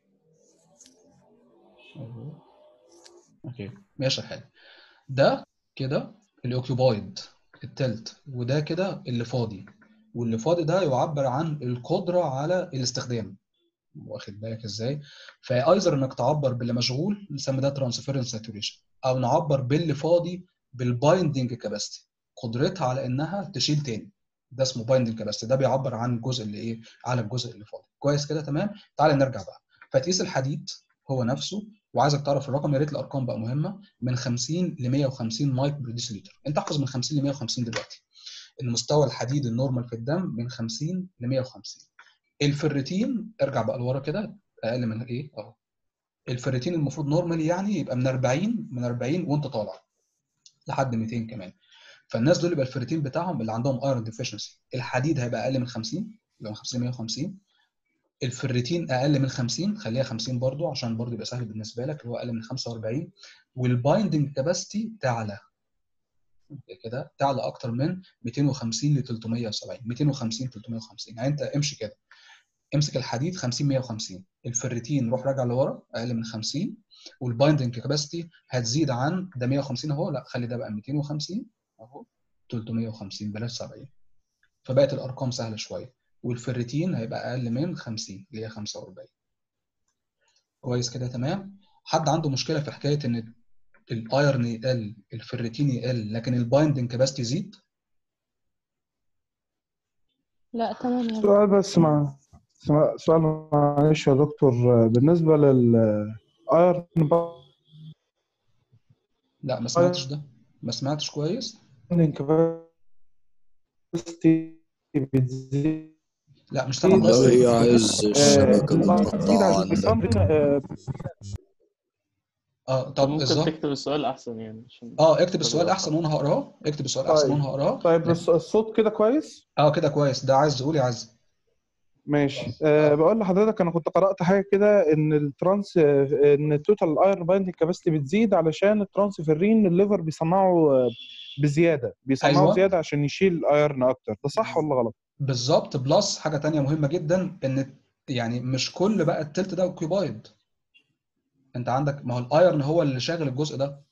أهو. اوكي ماشي الحال ده كده الاوكيوبايد التلت وده كده اللي فاضي واللي فاضي ده يعبر عن القدره على الاستخدام واخد بالك ازاي فايزر انك تعبر باللي مشغول نسمي ده ترانسفيرنس ساتوريشن او نعبر باللي فاضي بالبايندنج كاباسيتي قدرتها على انها تشيل تاني ده اسمه بايندنج كاباسيتي ده بيعبر عن الجزء اللي ايه على الجزء اللي فاضي كويس كده تمام تعال نرجع بقى فتقيس الحديد هو نفسه وعايزك تعرف الرقم يا ريت الارقام بقى مهمه من 50 ل 150 مايك بر ديسيليتر انت احفظ من 50 ل 150 دلوقتي المستوى الحديد النورمال في الدم من 50 ل 150 الفريتين ارجع بقى لورا كده اقل من ايه اهو الفريتين المفروض نورمالي يعني يبقى من 40 من 40 وانت طالع لحد 200 كمان فالناس دول يبقى الفريتين بتاعهم اللي عندهم ايرون ديفيشنسي الحديد هيبقى اقل من 50 يبقى من 50 ل 150 الفريتين اقل من 50 خليها 50 برضو عشان برضو يبقى سهل بالنسبه لك اللي هو اقل من 45 والبايندنج كاباسيتي تعلى كده تعلى اكتر من 250 ل 370 250 350 يعني انت امشي كده امسك الحديد 50 150 الفريتين روح راجع لورا اقل من 50 والبايندنج كاباسيتي هتزيد عن ده 150 اهو لا خلي ده بقى 250 اهو 350 بلاش 70 فبقت الارقام سهله شويه والفريتين هيبقى اقل من 50 اللي هي 45 كويس كده تمام حد عنده مشكله في حكايه ان الايرن يقل الفريتين يقل لكن البايندنج كاباسيتي يزيد لا تمام يا سؤال بس مع سؤال- سؤال معلش يا دكتور بالنسبة للآيرن لا ما سمعتش ده ما سمعتش كويس كاباسيتي بتزيد لا مش سامع لا، خالص هي عايز الشبكة بتزيد متقطعة عشان عندك بيصمم آه، اه طب ممكن الظاهر تكتب السؤال احسن يعني عشان اه اكتب السؤال تبقى احسن وانا هقراه اكتب السؤال احسن طيب وانا هقراه طيب لكن الص- الصوت كده كويس اه كده كويس ده عايز تقول يا عايز ماشي أه بقول لحضرتك انا كنت قرأت حاجه كده ان الترانس آه، ان التوتال ايرون بايندنج كاباسيتي بتزيد علشان الترانسفيرين الليفر بيصنعوا آه، بزياده بيصنعوا ايوه زياده عشان يشيل الايرون اكتر ده صح ولا غلط بالظبط بلس حاجه تانية مهمه جدا ان يعني مش كل بقى التلت ده اوكيبايد انت عندك ما هو الايرن هو اللي شاغل الجزء ده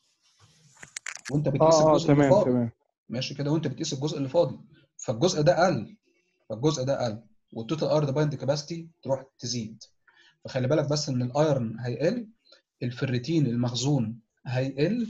وانت بتقيس اه اه الجزء اللي تمام فاضي تمام ماشي كده وانت بتقيس الجزء اللي فاضي فالجزء ده قل فالجزء ده قل والتوتال ايرن بايند كاباسيتي تروح تزيد فخلي بالك بس ان الايرن هيقل الفريتين المخزون هيقل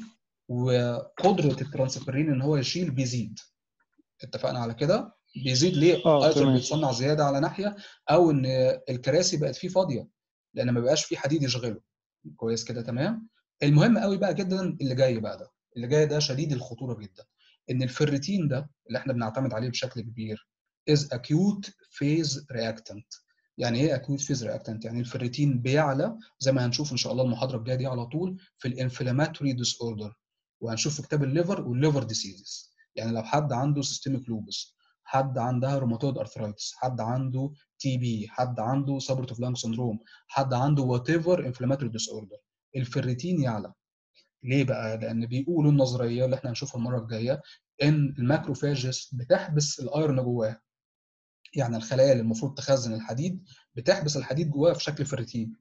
وقدره الترانسفيرين ان هو يشيل بيزيد اتفقنا على كده بيزيد ليه اه ايزر تمام بيتصنع زياده على ناحيه او ان الكراسي بقت فيه فاضيه لان ما بقاش فيه حديد يشغله كويس كده تمام المهم قوي بقى جدا اللي جاي بقى ده اللي جاي ده شديد الخطوره جدا ان الفريتين ده اللي احنا بنعتمد عليه بشكل كبير is acute phase reactant يعني ايه acute phase reactant يعني الفريتين بيعلى زي ما هنشوف ان شاء الله المحاضره الجايه دي على طول في الانفلاماتوري ديس اوردر وهنشوف في كتاب الليفر والليفر ديسيزز يعني لو حد عنده سيستميك لوبس حد عندها روماتويد ارثرايتس حد عنده تي بي حد عنده سابرتوف لانج سندروم حد عنده وات ايفر انفلاماتوري ديس اوردر الفريتين يعلى ليه بقى؟ لان بيقولوا النظريه اللي احنا هنشوفها المره الجايه ان الماكروفاجز بتحبس الايرون جواها يعني الخلايا اللي المفروض تخزن الحديد بتحبس الحديد جواها في شكل فريتين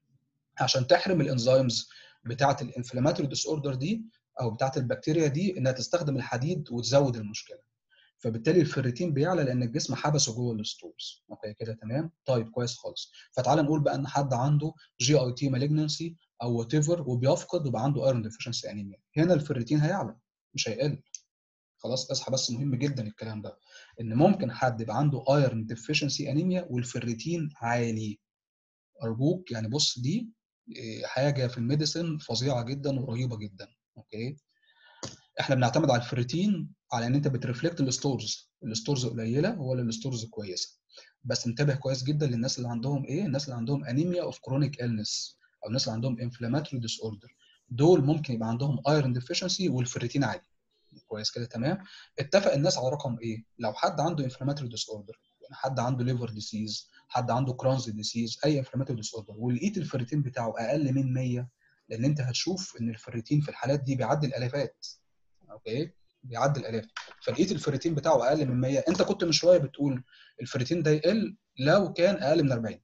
عشان تحرم الانزيمز بتاعه الانفلاماتوري ديس اوردر دي او بتاعه البكتيريا دي انها تستخدم الحديد وتزود المشكله فبالتالي الفريتين بيعلى لان الجسم حبسه جوه الستورز اوكي كده تمام طيب كويس خالص فتعال نقول بقى ان حد عنده جي اي تي مالجنسي او وات ايفر وبيفقد وبقى عنده ايرون ديفيشنسي انيميا هنا الفريتين هيعلى مش هيقل خلاص اصحى بس مهم جدا الكلام ده ان ممكن حد يبقى عنده ايرون ديفيشنسي انيميا والفريتين عالي ارجوك يعني بص دي إيه، حاجه في الميديسن فظيعه جدا ورهيبه جدا اوكي احنا بنعتمد على الفريتين على ان انت بترفلكت الستورز الستورز قليله ولا الستورز كويسه بس انتبه كويس جدا للناس اللي عندهم ايه الناس اللي عندهم انيميا اوف كرونيك النس او الناس اللي عندهم انفلاماتوري ديس اوردر دول ممكن يبقى عندهم ايرون ديفيشنسي والفريتين عالي كويس كده تمام اتفق الناس على رقم ايه لو حد عنده انفلاماتوري ديس اوردر يعني حد عنده ليفر ديسيز حد عنده كرونز ديسيز اي انفلاماتوري ديس اوردر ولقيت الفريتين بتاعه اقل من 100 لان انت هتشوف ان الفريتين في الحالات دي بيعدي الالافات اوكي بيعدي الالاف فلقيت الفريتين بتاعه اقل من 100 انت كنت من شويه بتقول الفريتين ده يقل لو كان اقل من 40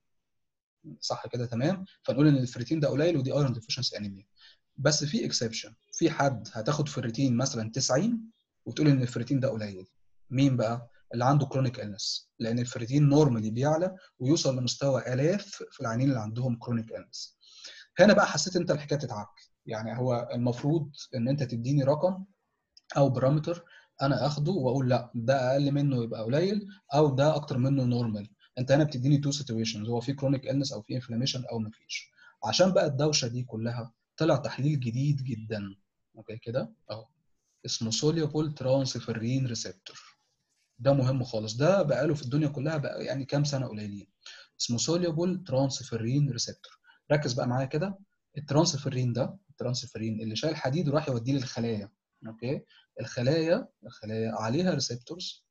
صح كده تمام فنقول ان الفريتين ده قليل ودي ايرون ديفيشنسي انيميا بس في اكسبشن في حد هتاخد فريتين مثلا 90 وتقول ان الفريتين ده قليل مين بقى اللي عنده كرونيك النس لان الفريتين نورمالي بيعلى ويوصل لمستوى الاف في العيانين اللي عندهم كرونيك النس هنا بقى حسيت انت الحكايه تتعك يعني هو المفروض ان انت تديني رقم او بارامتر انا اخده واقول لا ده اقل منه يبقى قليل او ده اكتر منه نورمال انت هنا بتديني تو سيتويشنز هو في كرونيك النس او في انفلاميشن او ما فيش عشان بقى الدوشه دي كلها طلع تحليل جديد جدا اوكي كده اهو اسمه سوليوبول ترانسفيرين ريسبتور ده مهم خالص ده بقاله في الدنيا كلها بقى يعني كام سنه قليلين اسمه سوليوبول ترانسفيرين ريسبتور ركز بقى معايا كده الترانسفيرين ده الترانسفيرين اللي شايل حديد وراح يوديه للخلايا اوكي الخلايا الخلايا عليها ريسبتورز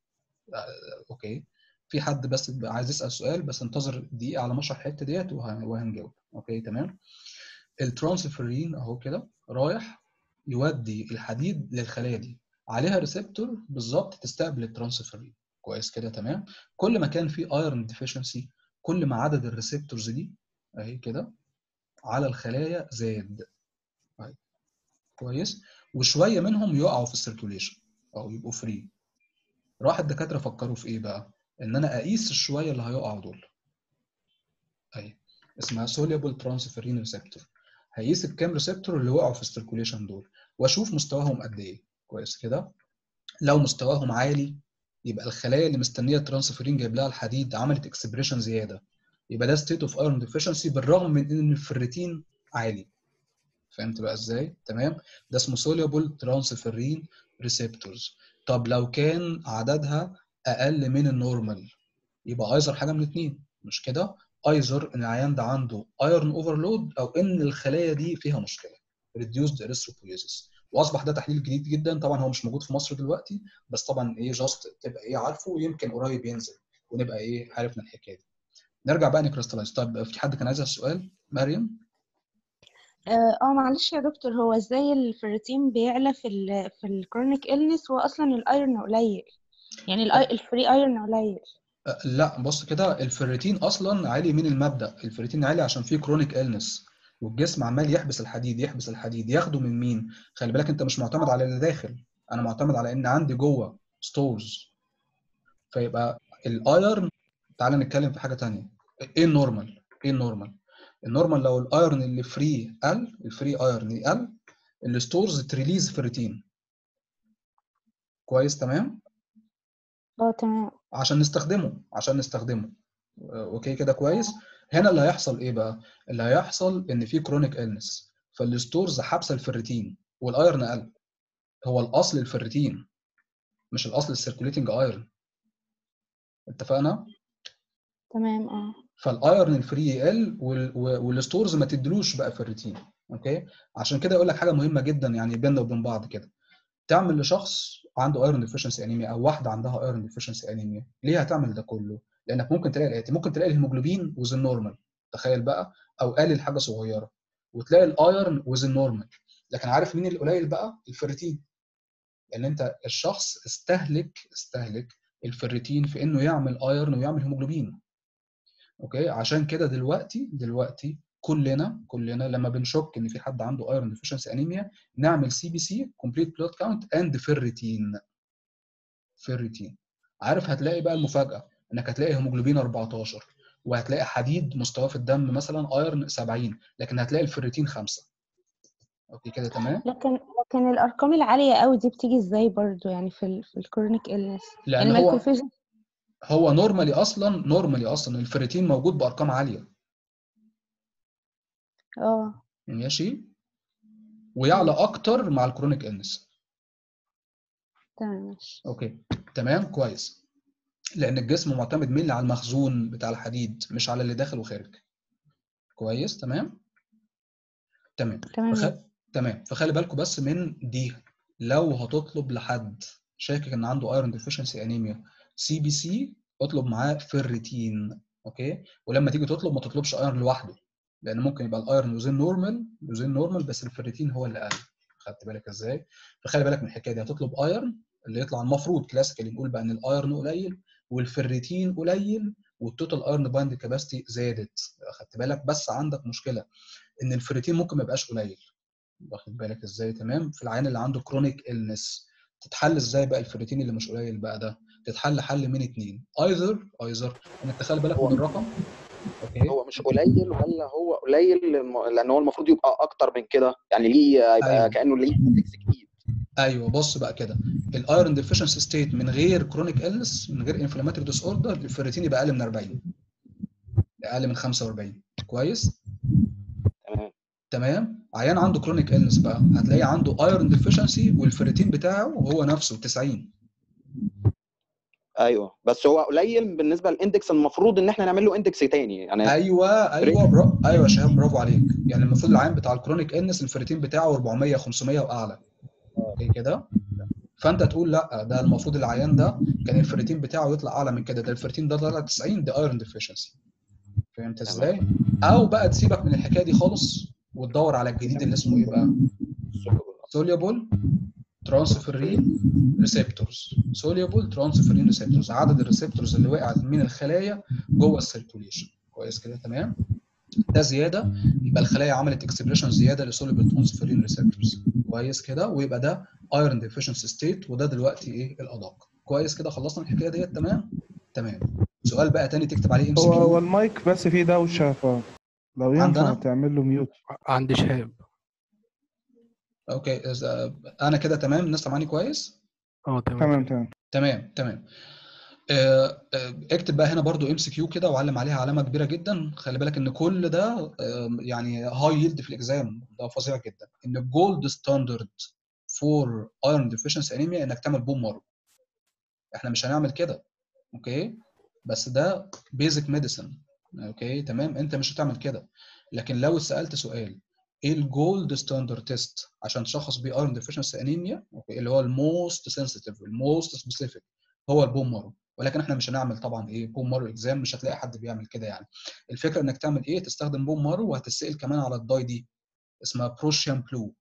اوكي في حد بس بقى عايز يسال سؤال بس انتظر دقيقه على ما اشرح الحته ديت وه- وهنجاوب اوكي تمام الترانسفيرين اهو كده رايح يودي الحديد للخلايا دي عليها ريسبتور بالظبط تستقبل الترانسفيرين كويس كده تمام كل ما كان في ايرون ديفيشنسي كل ما عدد الريسبتورز دي اهي كده على الخلايا زاد أهي. كويس وشويه منهم يقعوا في السيركيوليشن او يبقوا فري راح الدكاتره فكروا في ايه بقى ان انا اقيس الشويه اللي هيقعوا دول اهي اسمها سوليبل ترانسفيرين ريسبتور هيقيس الكام ريسبتور اللي وقعوا في السيركيوليشن دول واشوف مستواهم قد ايه كويس كده لو مستواهم عالي يبقى الخلايا اللي مستنيه الترانسفيرين جايب لها الحديد عملت اكسبريشن زياده يبقى ده ستيت اوف ايرون ديفيشنسي بالرغم من ان الفريتين عالي فهمت بقى ازاي تمام ده اسمه سوليبل ترانسفيرين ريسبتورز طب لو كان عددها اقل من النورمال يبقى ايزر حاجه من اتنين مش كده ايزر ان العيان ده عنده ايرون اوفرلود او ان الخلايا دي فيها مشكله ريديوسد اريثروبويزيس واصبح ده تحليل جديد جدا طبعا هو مش موجود في مصر دلوقتي بس طبعا ايه جاست تبقى ايه عارفه ويمكن قريب ينزل ونبقى ايه عرفنا الحكايه دي نرجع بقى نكريستالايز طب في حد كان عايز يسال سؤال مريم اه آه، معلش يا دكتور هو ازاي الفيرتين بيعلى في ال في الكرونيك إلنس واصلا الايرون قليل يعني الأي- الفري ايرون قليل أه، لا بص كده الفيريتين اصلا عالي من المبدا الفيريتين عالي عشان فيه كرونيك النس والجسم عمال يحبس الحديد يحبس الحديد ياخده من مين خلي بالك انت مش معتمد على اللي داخل انا معتمد على ان عندي جوه ستورز فيبقى الايرن تعال نتكلم في حاجه تانية ايه النورمال ايه النورمال النورمال لو الايرن اللي فري قل الفري ايرن قل الستورز تريليز فيريتين كويس تمام اه تمام عشان نستخدمه عشان نستخدمه آه، اوكي كده كويس هنا اللي هيحصل ايه بقى اللي هيحصل ان في كرونيك النس فالستورز حابسه الفيرتين والايرن قل هو الاصل الفيرتين مش الاصل السيركوليتنج ايرن اتفقنا تمام اه فالايرن الفري يقل وال- و- والستورز ما تدلوش بقى فيرتين اوكي عشان كده يقول لك حاجه مهمه جدا يعني بيننا وبين بعض كده تعمل لشخص عنده ايرون ديفيشنسي انيميا او واحده عندها ايرون ديفيشنسي انيميا ليه هتعمل ده كله لانك ممكن تلاقي الاتي ممكن تلاقي الهيموجلوبين وزن نورمال تخيل بقى او قلل حاجه صغيره وتلاقي الايرون وزن نورمال لكن عارف مين القليل بقى الفيرتين لان انت الشخص استهلك استهلك الفيرتين في انه يعمل ايرون ويعمل هيموجلوبين اوكي عشان كده دلوقتي دلوقتي كلنا كلنا لما بنشك ان في حد عنده ايرون ديفيشنسي انيميا نعمل سي بي سي كومبليت بلود كاونت اند فيرتين فيرتين عارف هتلاقي بقى المفاجاه انك هتلاقي هيموجلوبين 14 وهتلاقي حديد مستواه في الدم مثلا ايرون 70 لكن هتلاقي الفيرتين 5 اوكي كده تمام لكن لكن الارقام العاليه قوي دي بتيجي ازاي برضو يعني في ال في الكرونيك إلنس لان يعني هو مايكروفيج هو نورمالي اصلا نورمالي اصلا الفيرتين موجود بارقام عاليه اه ماشي ويعلى اكتر مع الكرونيك النس تمام ماشي اوكي تمام كويس لان الجسم معتمد ملي على المخزون بتاع الحديد مش على اللي داخل وخارج كويس تمام تمام تمام فخ... تمام فخلي بالكم بس من دي لو هتطلب لحد شاكك ان عنده ايرون ديفيشنسي انيميا سي بي سي اطلب معاه فيرتين اوكي ولما تيجي تطلب ما تطلبش ايرون لوحده لان ممكن يبقى الايرون يوزين نورمال يوزين نورمال بس الفيرتين هو اللي اقل خدت بالك ازاي فخلي بالك من الحكايه دي هتطلب ايرون اللي يطلع المفروض كلاسيكالي نقول بقى ان الايرون قليل والفيرتين قليل والتوتال ايرون بايند كاباسيتي زادت خدت بالك بس عندك مشكله ان الفيرتين ممكن ما يبقاش قليل واخد بالك ازاي تمام في العيان اللي عنده كرونيك النس تتحل ازاي بقى الفيرتين اللي مش قليل بقى ده تتحل حل من اتنين ايذر ايذر انك تخلي بالك من الرقم اوكي هو مش قليل ولا هو قليل الم- لان هو المفروض يبقى اكتر من كده يعني ليه يبقى أيوة. كانه ليه اندكس جديد ايوه بص بقى كده الايرون ديفيشنسي ستيت من غير كرونيك النس من غير انفلاماتوري ديس اوردر الفيرتين يبقى اقل من 40 اقل من 45 كويس تمام تمام عيان عنده كرونيك النس بقى هتلاقيه عنده ايرون ديفيشنسي والفيرتين بتاعه هو نفسه 90 ايوه بس هو قليل بالنسبه للاندكس المفروض ان احنا نعمل له اندكس تاني يعني ايوه ايوه برا... ايوه يا شهاب برافو عليك يعني المفروض العيان بتاع الكرونيك النس الفيرتين بتاعه 400 500 واعلى اوكي كده فانت تقول لا ده المفروض العيان ده كان الفيرتين بتاعه يطلع اعلى من كده ده الفيرتين ده طلع 90 ده ايرون ديفيشنسي فهمت ازاي؟ او بقى تسيبك من الحكايه دي خالص وتدور على الجديد اللي اسمه ايه بقى؟ سوليبل ترانسفيرين ريسبتورز سوليبل ترانسفيرين ريسبتورز عدد الريسبتورز اللي وقعت من الخلايا جوه السيركوليشن كويس كده تمام ده زياده يبقى الخلايا عملت اكسبريشن زياده لسوليبل ترانسفيرين ريسبتورز كويس كده ويبقى ده ايرون ديفيشنسي ستيت وده دلوقتي ايه الادق كويس كده خلصنا الحكايه ديت تمام تمام سؤال بقى تاني تكتب عليه ام سي هو كيو هو المايك بس فيه دوشه فلو ينفع عندنا؟ تعمل له ميوت عند شهاب اوكي إذا- انا كده تمام الناس سامعاني كويس اه تمام تمام تمام تمام تمام آه، آه، اكتب بقى هنا برضو ام سي كيو كده وعلم عليها علامه كبيره جدا خلي بالك ان كل ده آه، يعني هاي يلد في الاكزام ده فظيع جدا ان الجولد ستاندرد فور ايرون ديفيشنسي انيميا انك تعمل بوم مارو احنا مش هنعمل كده اوكي بس ده بيزك ميديسن اوكي تمام انت مش هتعمل كده لكن لو اتسالت سؤال ايه الجولد ستاندرد تيست عشان تشخص بيه ايرون ديفيشنسي انيميا اوكي اللي هو الموست سنسيتيف الموست سبيسيفيك هو البون مارو ولكن احنا مش هنعمل طبعا ايه بون مارو اكزام مش هتلاقي حد بيعمل كده يعني الفكره انك تعمل ايه تستخدم بون مارو وهتتسال كمان على الداي دي اسمها بروشيان بلو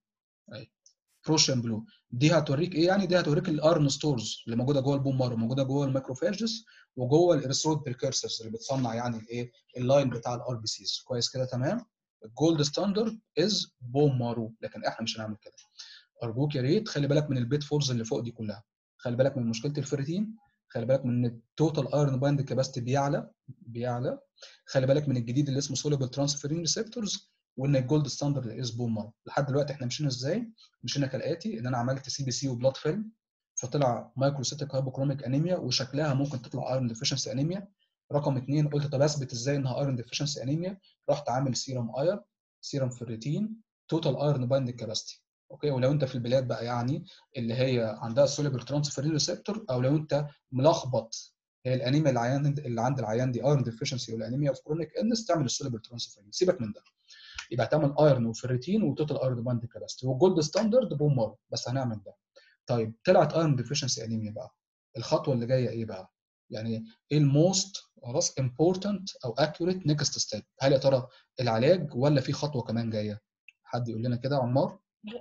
بروشيان بلو دي هتوريك ايه يعني دي هتوريك الارن ستورز اللي موجوده جوه البون مارو موجوده جوه الماكروفاجز وجوه الاريثرويد بريكورسرز اللي بتصنع يعني الايه اللاين بتاع الار بي سيز كويس كده تمام الجولد ستاندرد از بون مارو لكن احنا مش هنعمل كده ارجوك يا ريت خلي بالك من البيت فولز اللي فوق دي كلها خلي بالك من مشكله الفيرتين خلي بالك من التوتال ايرون بايند كاباسيتي بيعلى بيعلى خلي بالك من الجديد اللي اسمه سوليبل ترانسفيرين ريسبتورز وان الجولد ستاندرد از بون مارو لحد دلوقتي احنا مشينا ازاي مشينا كالاتي ان انا عملت سي بي سي وبلاد فيلم فطلع مايكروسيتيك هايبوكروميك انيميا وشكلها ممكن تطلع ايرون ديفيشنسي انيميا رقم اثنين قلت طب اثبت ازاي انها ايرون ديفيشنسي انيميا رحت عامل سيرم اير سيرم فيريتين توتال ايرون بايند كاباسيتي اوكي ولو انت في البلاد بقى يعني اللي هي عندها سوليبل ترانسفيرين ريسبتور او لو انت ملخبط هي الانيميا اللي عيان اللي عند العيان دي ايرون ديفيشنسي ولا انيميا اوف كرونيك انس تعمل السوليبل ترانسفيرين سيبك من ده يبقى تعمل ايرون وفيريتين وتوتال ايرون بايند كاباسيتي والجولد ستاندرد بوم مارو بس هنعمل ده طيب طلعت ايرون ديفيشنسي انيميا بقى الخطوه اللي جايه ايه بقى؟ يعني ايه الموست خلاص امبورتنت او اكيوريت نيكست ستيب هل يا ترى العلاج ولا في خطوه كمان جايه؟ حد يقول لنا كده يا عمار؟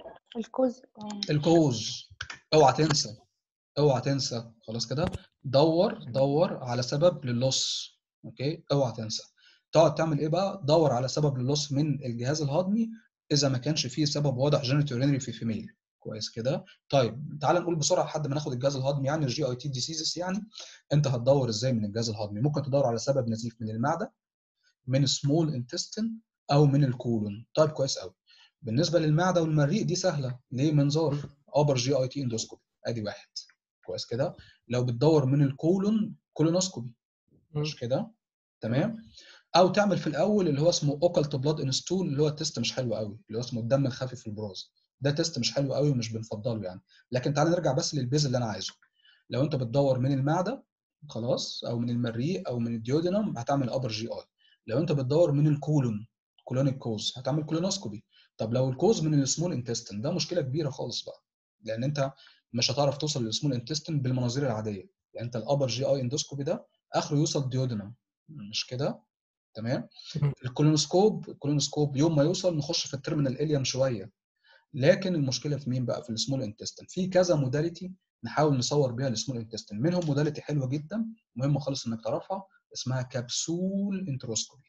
الكوز الكوز اوعى تنسى اوعى تنسى خلاص كده دور دور على سبب للوس اوكي اوعى تنسى تقعد تعمل ايه بقى دور على سبب للوس من الجهاز الهضمي اذا ما كانش فيه سبب واضح جينيتورينري في فيميل كويس كده طيب تعال نقول بسرعه لحد ما ناخد الجهاز الهضمي يعني الجي اي تي ديسيزز يعني انت هتدور ازاي من الجهاز الهضمي ممكن تدور على سبب نزيف من المعده من سمول انتستين او من الكولون طيب كويس قوي بالنسبه للمعده والمريء دي سهله ليه منظار ابر جي اي تي اندوسكوبي ادي واحد كويس كده لو بتدور من الكولون كولونوسكوبي مش كده تمام او تعمل في الاول اللي هو اسمه اوكلت بلاد انستول اللي هو التست مش حلو قوي اللي هو اسمه الدم الخفي في البراز ده تيست مش حلو قوي ومش بنفضله يعني لكن تعال نرجع بس للبيز اللي انا عايزه لو انت بتدور من المعده خلاص او من المريء او من الديودينم هتعمل ابر جي اي لو انت بتدور من الكولون كولونيك كوز هتعمل كولونوسكوبي طب لو الكوز من السمول انتستين ده مشكله كبيره خالص بقى لان انت مش هتعرف توصل للسمول انتستين بالمناظير العاديه يعني انت الابر جي اي اندوسكوبي ده اخره يوصل ديودينم مش كده تمام الكولونوسكوب الكولونوسكوب يوم ما يوصل نخش في التيرمينال اليم شويه لكن المشكله في مين بقى في السمول انتستين في كذا موداليتي نحاول نصور بيها السمول انتستين منهم موداليتي حلوه جدا مهمه خالص انك تعرفها اسمها كبسول انتروسكوبي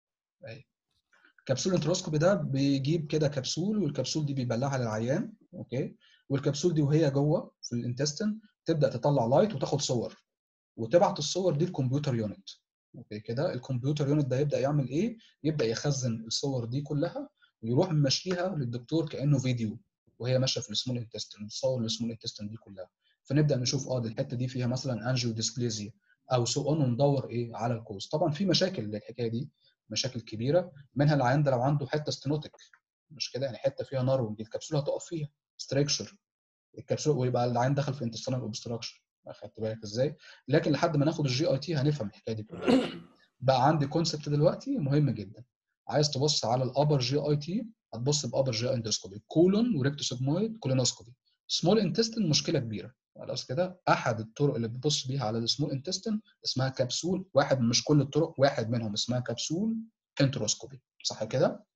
اهي كبسول انتروسكوبي ده بيجيب كده كبسول والكبسول دي بيبلعها للعيان اوكي والكبسول دي وهي جوه في الانتستين تبدا تطلع لايت وتاخد صور وتبعت الصور دي الكمبيوتر يونت اوكي كده الكمبيوتر يونت ده يبدا يعمل ايه يبدا يخزن الصور دي كلها ويروح ممشيها للدكتور كانه فيديو وهي ماشيه في السمول انتستين بتصور السمول انتستين دي كلها فنبدا نشوف اه دي الحته دي فيها مثلا انجيو ديسبليزيا او سو اون وندور ايه على الكوز طبعا في مشاكل للحكايه دي مشاكل كبيره منها العيان ده لو عنده حته ستينوتيك مش كده يعني حته فيها نارو دي الكبسوله هتقف فيها ستريكشر الكبسوله ويبقى العيان دخل في انتستينال اوبستراكشن اخدت بالك ازاي لكن لحد ما ناخد الجي اي تي هنفهم الحكايه دي كلها بقى عندي كونسبت دلوقتي مهم جدا عايز تبص على الابر جي اي تي هتبص بابر جي اندوسكوبي كولون وريكتوسيجمويد كولونوسكوبي سمول انتستين مشكله كبيره خلاص كده احد الطرق اللي بتبص بيها على السمول انتستين اسمها كبسول واحد مش كل الطرق واحد منهم اسمها كبسول انتروسكوبي صح كده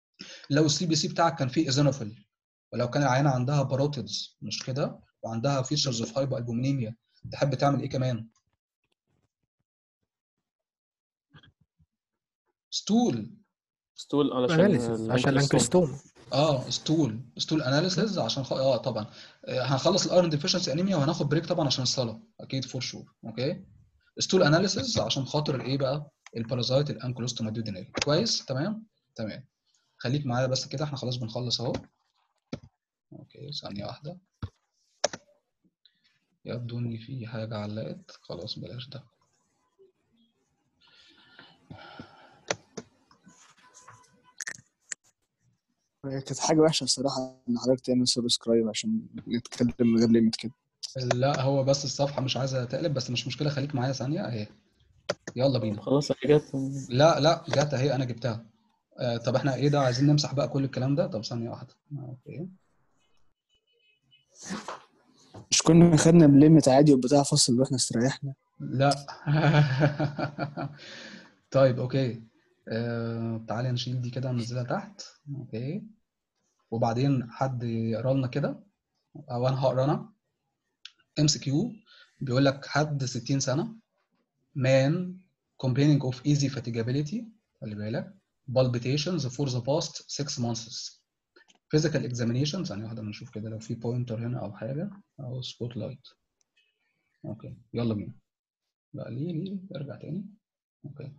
لو السي بي سي بتاعك كان فيه ايزينوفيل ولو كان العينه عندها باروتيدز مش كده وعندها فيتشرز اوف هايبو البومينيميا تحب تعمل ايه كمان ستول ستول علشان اناليسيس عشان الانكلستوم اه ستول ستول اناليسيز عشان خ... اه طبعا آه هنخلص الايرون ديفيشنسي انيميا وهناخد بريك طبعا عشان الصلاه اكيد فور شور اوكي ستول اناليسيز عشان خاطر الايه بقى البارازايت الانكلوستوماديودينال كويس تمام تمام خليك معايا بس كده احنا خلاص بنخلص اهو اوكي ثانيه واحده يبدو ان في حاجه علقت خلاص بلاش ده هي كانت حاجة وحشة الصراحة إن حضرتك تعمل سبسكرايب عشان نتكلم من غير ليميت كده لا هو بس الصفحة مش عايزة تقلب بس مش مشكلة خليك معايا ثانية اهي يلا بينا خلاص هي جت لا لا جت اهي انا جبتها آه طب احنا ايه ده عايزين نمسح بقى كل الكلام ده طب ثانية واحدة اوكي مش كنا خدنا بليمت عادي وبتاع فصل واحنا استريحنا لا طيب اوكي آه تعالى نشيل دي كده وننزلها تحت اوكي وبعدين حد يقرا لنا كده او انا هقرا انا ام سي كيو بيقول لك حد 60 سنه man complaining of easy fatigability خلي بالك palpitations for the past 6 months physical examination ثانية واحدة بنشوف كده لو في بوينتر هنا أو حاجة أو سبوت لايت أوكي يلا بينا لا ليه ليه ارجع تاني أوكي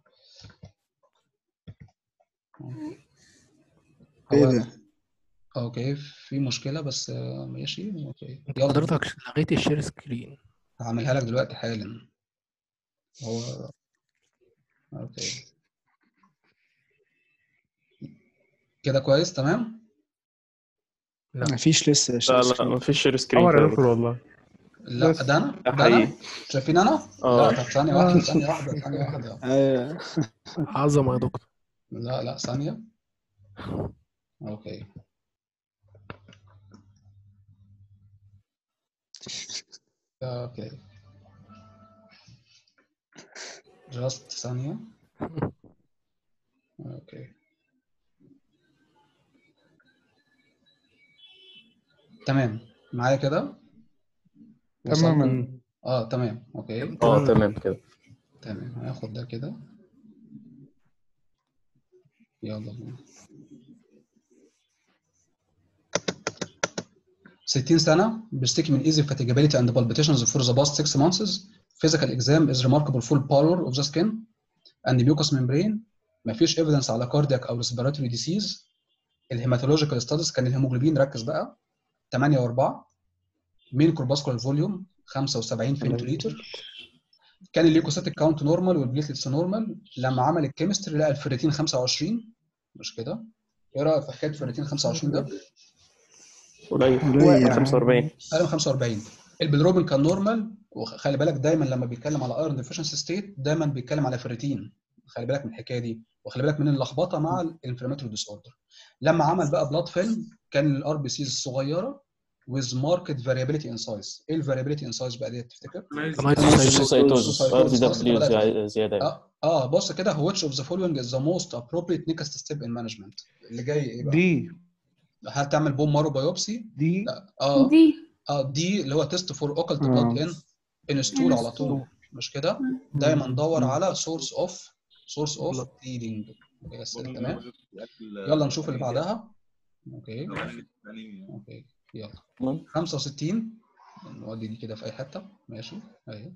أوكي. ايه هو ده؟ أوكي في مشكلة بس آه، ماشي أوكي انت يلا حضرتك لغيت الشير سكرين هعملها لك دلوقتي حالا هو اوكي كده كويس تمام مفيش لسه لا لا مفيش شير سكرين قمر كده يا دكتور والله لا بس. ده انا ده ده انا حقيقي شايفين انا اه لا طب ثانية واحدة ثانية واحدة ثانية واحدة ايوه عظمة يا دكتور لا لا ثانية اوكي اوكي جاست ثانية اوكي تمام معايا كده وصلنا تماما اه تمام اوكي اه تمام كده تمام هاخد ده كده يلا بينا 60 سنة بيشتكي من easy fatigability and palpitations for the past 6 months physical exam is remarkable full pallor of the skin and mucous membrane مفيش evidence على cardiac أو respiratory disease الهيماتولوجيكال ستاتس كان الهيموجلوبين ركز بقى 8 و4 مين كورباسكولار فوليوم 75 فينتوليتر كان الليوكوسيتيك كاونت نورمال والبليتلتس نورمال لما عمل الكيمستري لقى الفيريتين 25 مش كده ايه رايك في حكايه الفيريتين 25 ده؟ قليل قليل يا عم. 45 قال 45 البيلروبين كان نورمال وخلي بالك دايما لما بيتكلم على ايرون ديفيشنسي ستيت دايما بيتكلم على فيريتين خلي بالك من الحكايه دي وخلي بالك من اللخبطه مع الانفلاماتوري ديس اوردر لما عمل بقى بلاد فيلم كان الار بي سيز الصغيره with market variability in size ايه الفاريابيليتي ان سايز بقى ديت تفتكر؟ سوسايتوزس ار دي خلاص كده بدأت- دبليو زياده يعني. اه اه بص كده which of the following is the most appropriate next step in management اللي جاي ايه بقى؟ دي هل تعمل بوم مارو بايوبسي؟ دي لا اه دي اه دي اللي هو تيست فور اوكلت آه. بلاد ان ان ستول على طول مش كده؟ دايما ندور على سورس اوف سورس اوف بليدنج بس تمام يلا نشوف اللي بعدها اوكي اوكي يلا تمام 65 نودي دي كده في اي حته ماشي اهي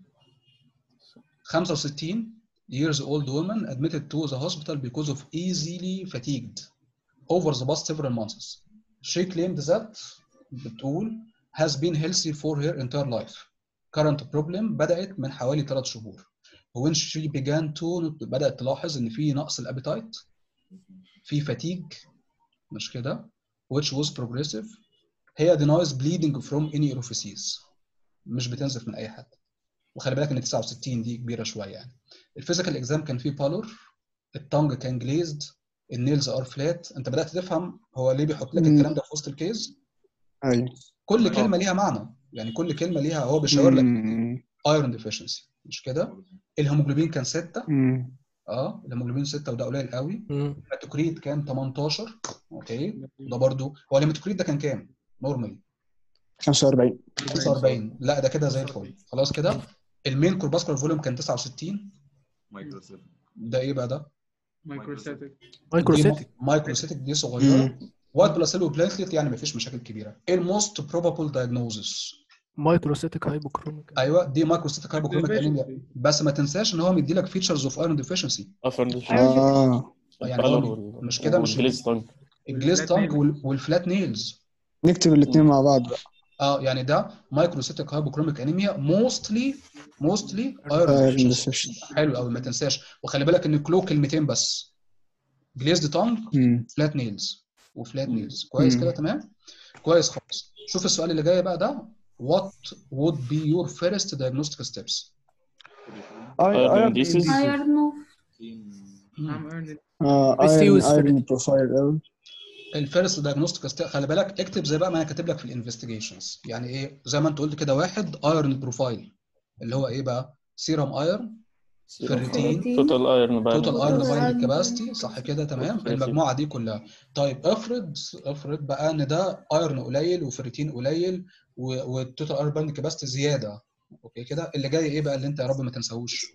65 years old woman admitted to the hospital because of easily fatigued over the past several months. She claimed that بتقول has been healthy for her entire life. Current problem بدأت من حوالي 3 شهور. When she began to بدأت تلاحظ إن في نقص الابيتايت في fatigue مش كده which was progressive هي denies bleeding from any orifices مش بتنزف من أي حد. وخلي بالك ان 69 دي كبيره شويه يعني الفيزيكال اكزام كان فيه بالور التانج كان جليزد النيلز ار فلات انت بدات تفهم هو ليه بيحط لك مم. الكلام ده في وسط الكيز ايوه كل كلمه ليها معنى يعني كل كلمه ليها هو بيشاور لك مم. ايرون ديفيشنسي مش كده الهيموجلوبين كان 6 مم. اه الهيموجلوبين 6 وده قليل قوي الهيماتوكريت كان 18 اوكي ده برضو هو الهيماتوكريت ده كان كام نورمالي 45 45 لا ده كده زي الفل خلاص كده المين كورباسكولار فوليوم كان 69 ده ايه بقى ده؟ مايكروستاتيك مايكروسيتك مايكروسيتك دي صغيره وايت بلاسيلو بلانكليت يعني مفيش مشاكل كبيره ايه الموست بروبابل دايجنوزس مايكروستاتيك هايبوكروميك ايوه دي مايكروسيتك هايبوكروميك انيميا بس ما تنساش ان هو مدي لك فيتشرز اوف ايرون ديفيشنسي اه يعني هو مش كده مش والجليز تانج الجليز تانج وال- والفلات نيلز نكتب الاثنين مع بعض بقى اه يعني ده مايكروسيتك هايبوكروميك انيميا موستلي موستلي Iron ايرون deficiency. حلو قوي ما تنساش وخلي بالك ان كلو كلمتين بس جليزد تانج مم. فلات نيلز وفلات نيلز كويس مم. كده تمام كويس خالص شوف السؤال اللي جاي بقى ده what would be your first diagnostic steps ايرون disease. آه بس ايرون use ايرون بروفايل الفيرست دايجنوستيك ستيب خلي بالك اكتب زي بقى ما انا كاتب لك في الانفستيجيشنز يعني ايه زي ما انت قلت كده واحد ايرون بروفايل اللي هو ايه بقى سيرم ايرون فيرتين توتال ايرون توتال ايرون باين بايند كاباسيتي صح كده تمام المجموعه دي كلها طيب افرض افرض بقى ان ده ايرون قليل وفيرتين قليل و- والتوتال ايرون بايند كاباسيتي زياده اوكي كده اللي جاي ايه بقى اللي انت يا رب ما تنساهوش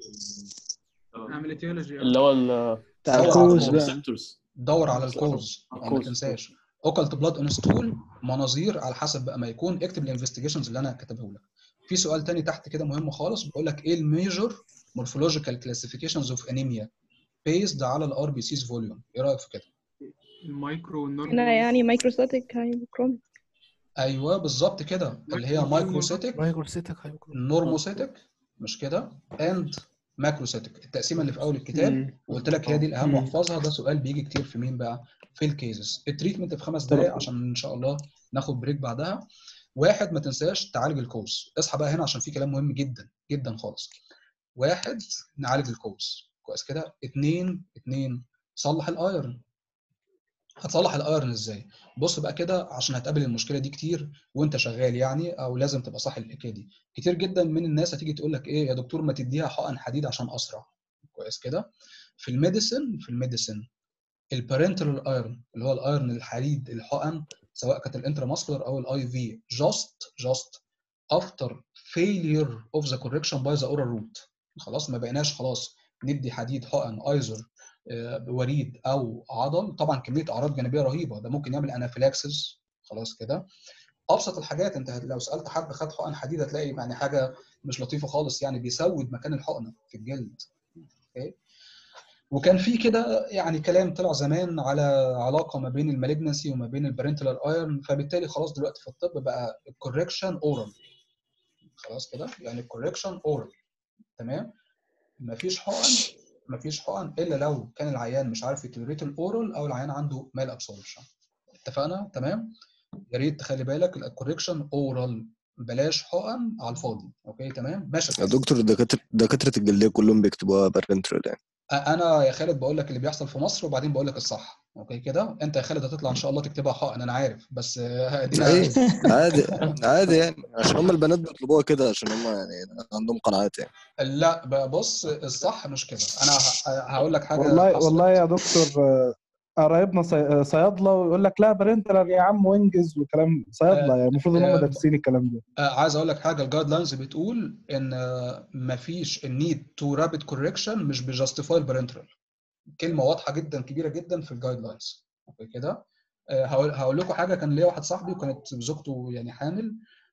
اعمل اتيولوجي اللي هو ال بتاع دور على الكوز الكوز بقى receptors. دور على الكوز يعني ما الكوز. تنساش اوكلت بلاد انستول مناظير على حسب بقى ما يكون اكتب الانفستيجيشنز اللي انا كاتبه لك في سؤال تاني تحت كده مهم خالص بيقول لك ايه الميجر مورفولوجيكال كلاسيفيكيشنز اوف انيميا بيزد على الار بي سيز فوليوم ايه رايك في كده المايكرو والنورمال هنا يعني مايكروستاتيك هايبوكروميك ايوه بالظبط كده اللي هي مايكروسيتك مايكروسيتك هايبوكروميك نورموسيتك مش كده اند ماكروسيتك التقسيمه اللي في اول الكتاب مم. وقلت لك هي دي الاهم مم. واحفظها ده سؤال بيجي كتير في مين بقى في الكيسز التريتمنت في خمس دقائق عشان ان شاء الله ناخد بريك بعدها واحد ما تنساش تعالج الكوز اصحى بقى هنا عشان في كلام مهم جدا جدا خالص واحد نعالج الكوز كويس كده اتنين اتنين صلح الايرن هتصلح الايرن ازاي بص بقى كده عشان هتقابل المشكله دي كتير وانت شغال يعني او لازم تبقى صاحي الحكايه دي كتير جدا من الناس هتيجي تقول لك ايه يا دكتور ما تديها حقن حديد عشان اسرع كويس كده في الميديسن في الميديسن البارنترال ايرون اللي هو الايرون الحديد الحقن سواء كانت الانتراماسكولار او الاي في جاست جاست افتر فيلير اوف ذا كوركشن باي ذا اورال روت خلاص ما بقيناش خلاص ندي حديد حقن ايزر آه، وريد او عضل طبعا كميه اعراض جانبيه رهيبه ده ممكن يعمل انافيلاكسس خلاص كده ابسط الحاجات انت لو سالت حد خد حقن حديد هتلاقي يعني حاجه مش لطيفه خالص يعني بيسود مكان الحقنه في الجلد اوكي وكان في كده يعني كلام طلع زمان على علاقه ما بين المالجنسي وما بين البارنتال ايرون فبالتالي خلاص دلوقتي في الطب بقى الكوركشن اورال خلاص كده يعني الكوركشن اورال تمام مفيش حقن مفيش حقن الا لو كان العيان مش عارف يتولريت الاورال او العيان عنده مال ابسوربشن اتفقنا تمام يا ريت تخلي بالك الكوركشن اورال بلاش حقن على الفاضي اوكي تمام ماشي يا دكتور دكاترة دكاترة الجلدية كلهم بيكتبوها بارنترال يعني انا يا خالد بقول لك اللي بيحصل في مصر وبعدين بقول لك الصح اوكي كده انت يا خالد هتطلع ان شاء الله تكتبها حقن انا عارف بس آه، ادينا ايه عادي عادي يعني عشان هم البنات بيطلبوها كده عشان هم يعني عندهم قناعات يعني لا بقى بص الصح مش كده انا ه- هقول لك حاجه والله حصلت. والله يا دكتور آه، قرايبنا صي- صيادله ويقول لك لا برنترال يا عم وانجز وكلام صيادله يعني المفروض ان هم آه، دارسين الكلام ده آه، عايز اقول لك حاجه الجايد لاينز بتقول ان آه، مفيش النيد تو رابid كوركشن مش بيجاستيفاي البارنترال كلمه واضحه جدا كبيره جدا في الجايد لاينز اوكي كده آه، هقول هقول لكم حاجه كان ليا واحد صاحبي وكانت زوجته يعني حامل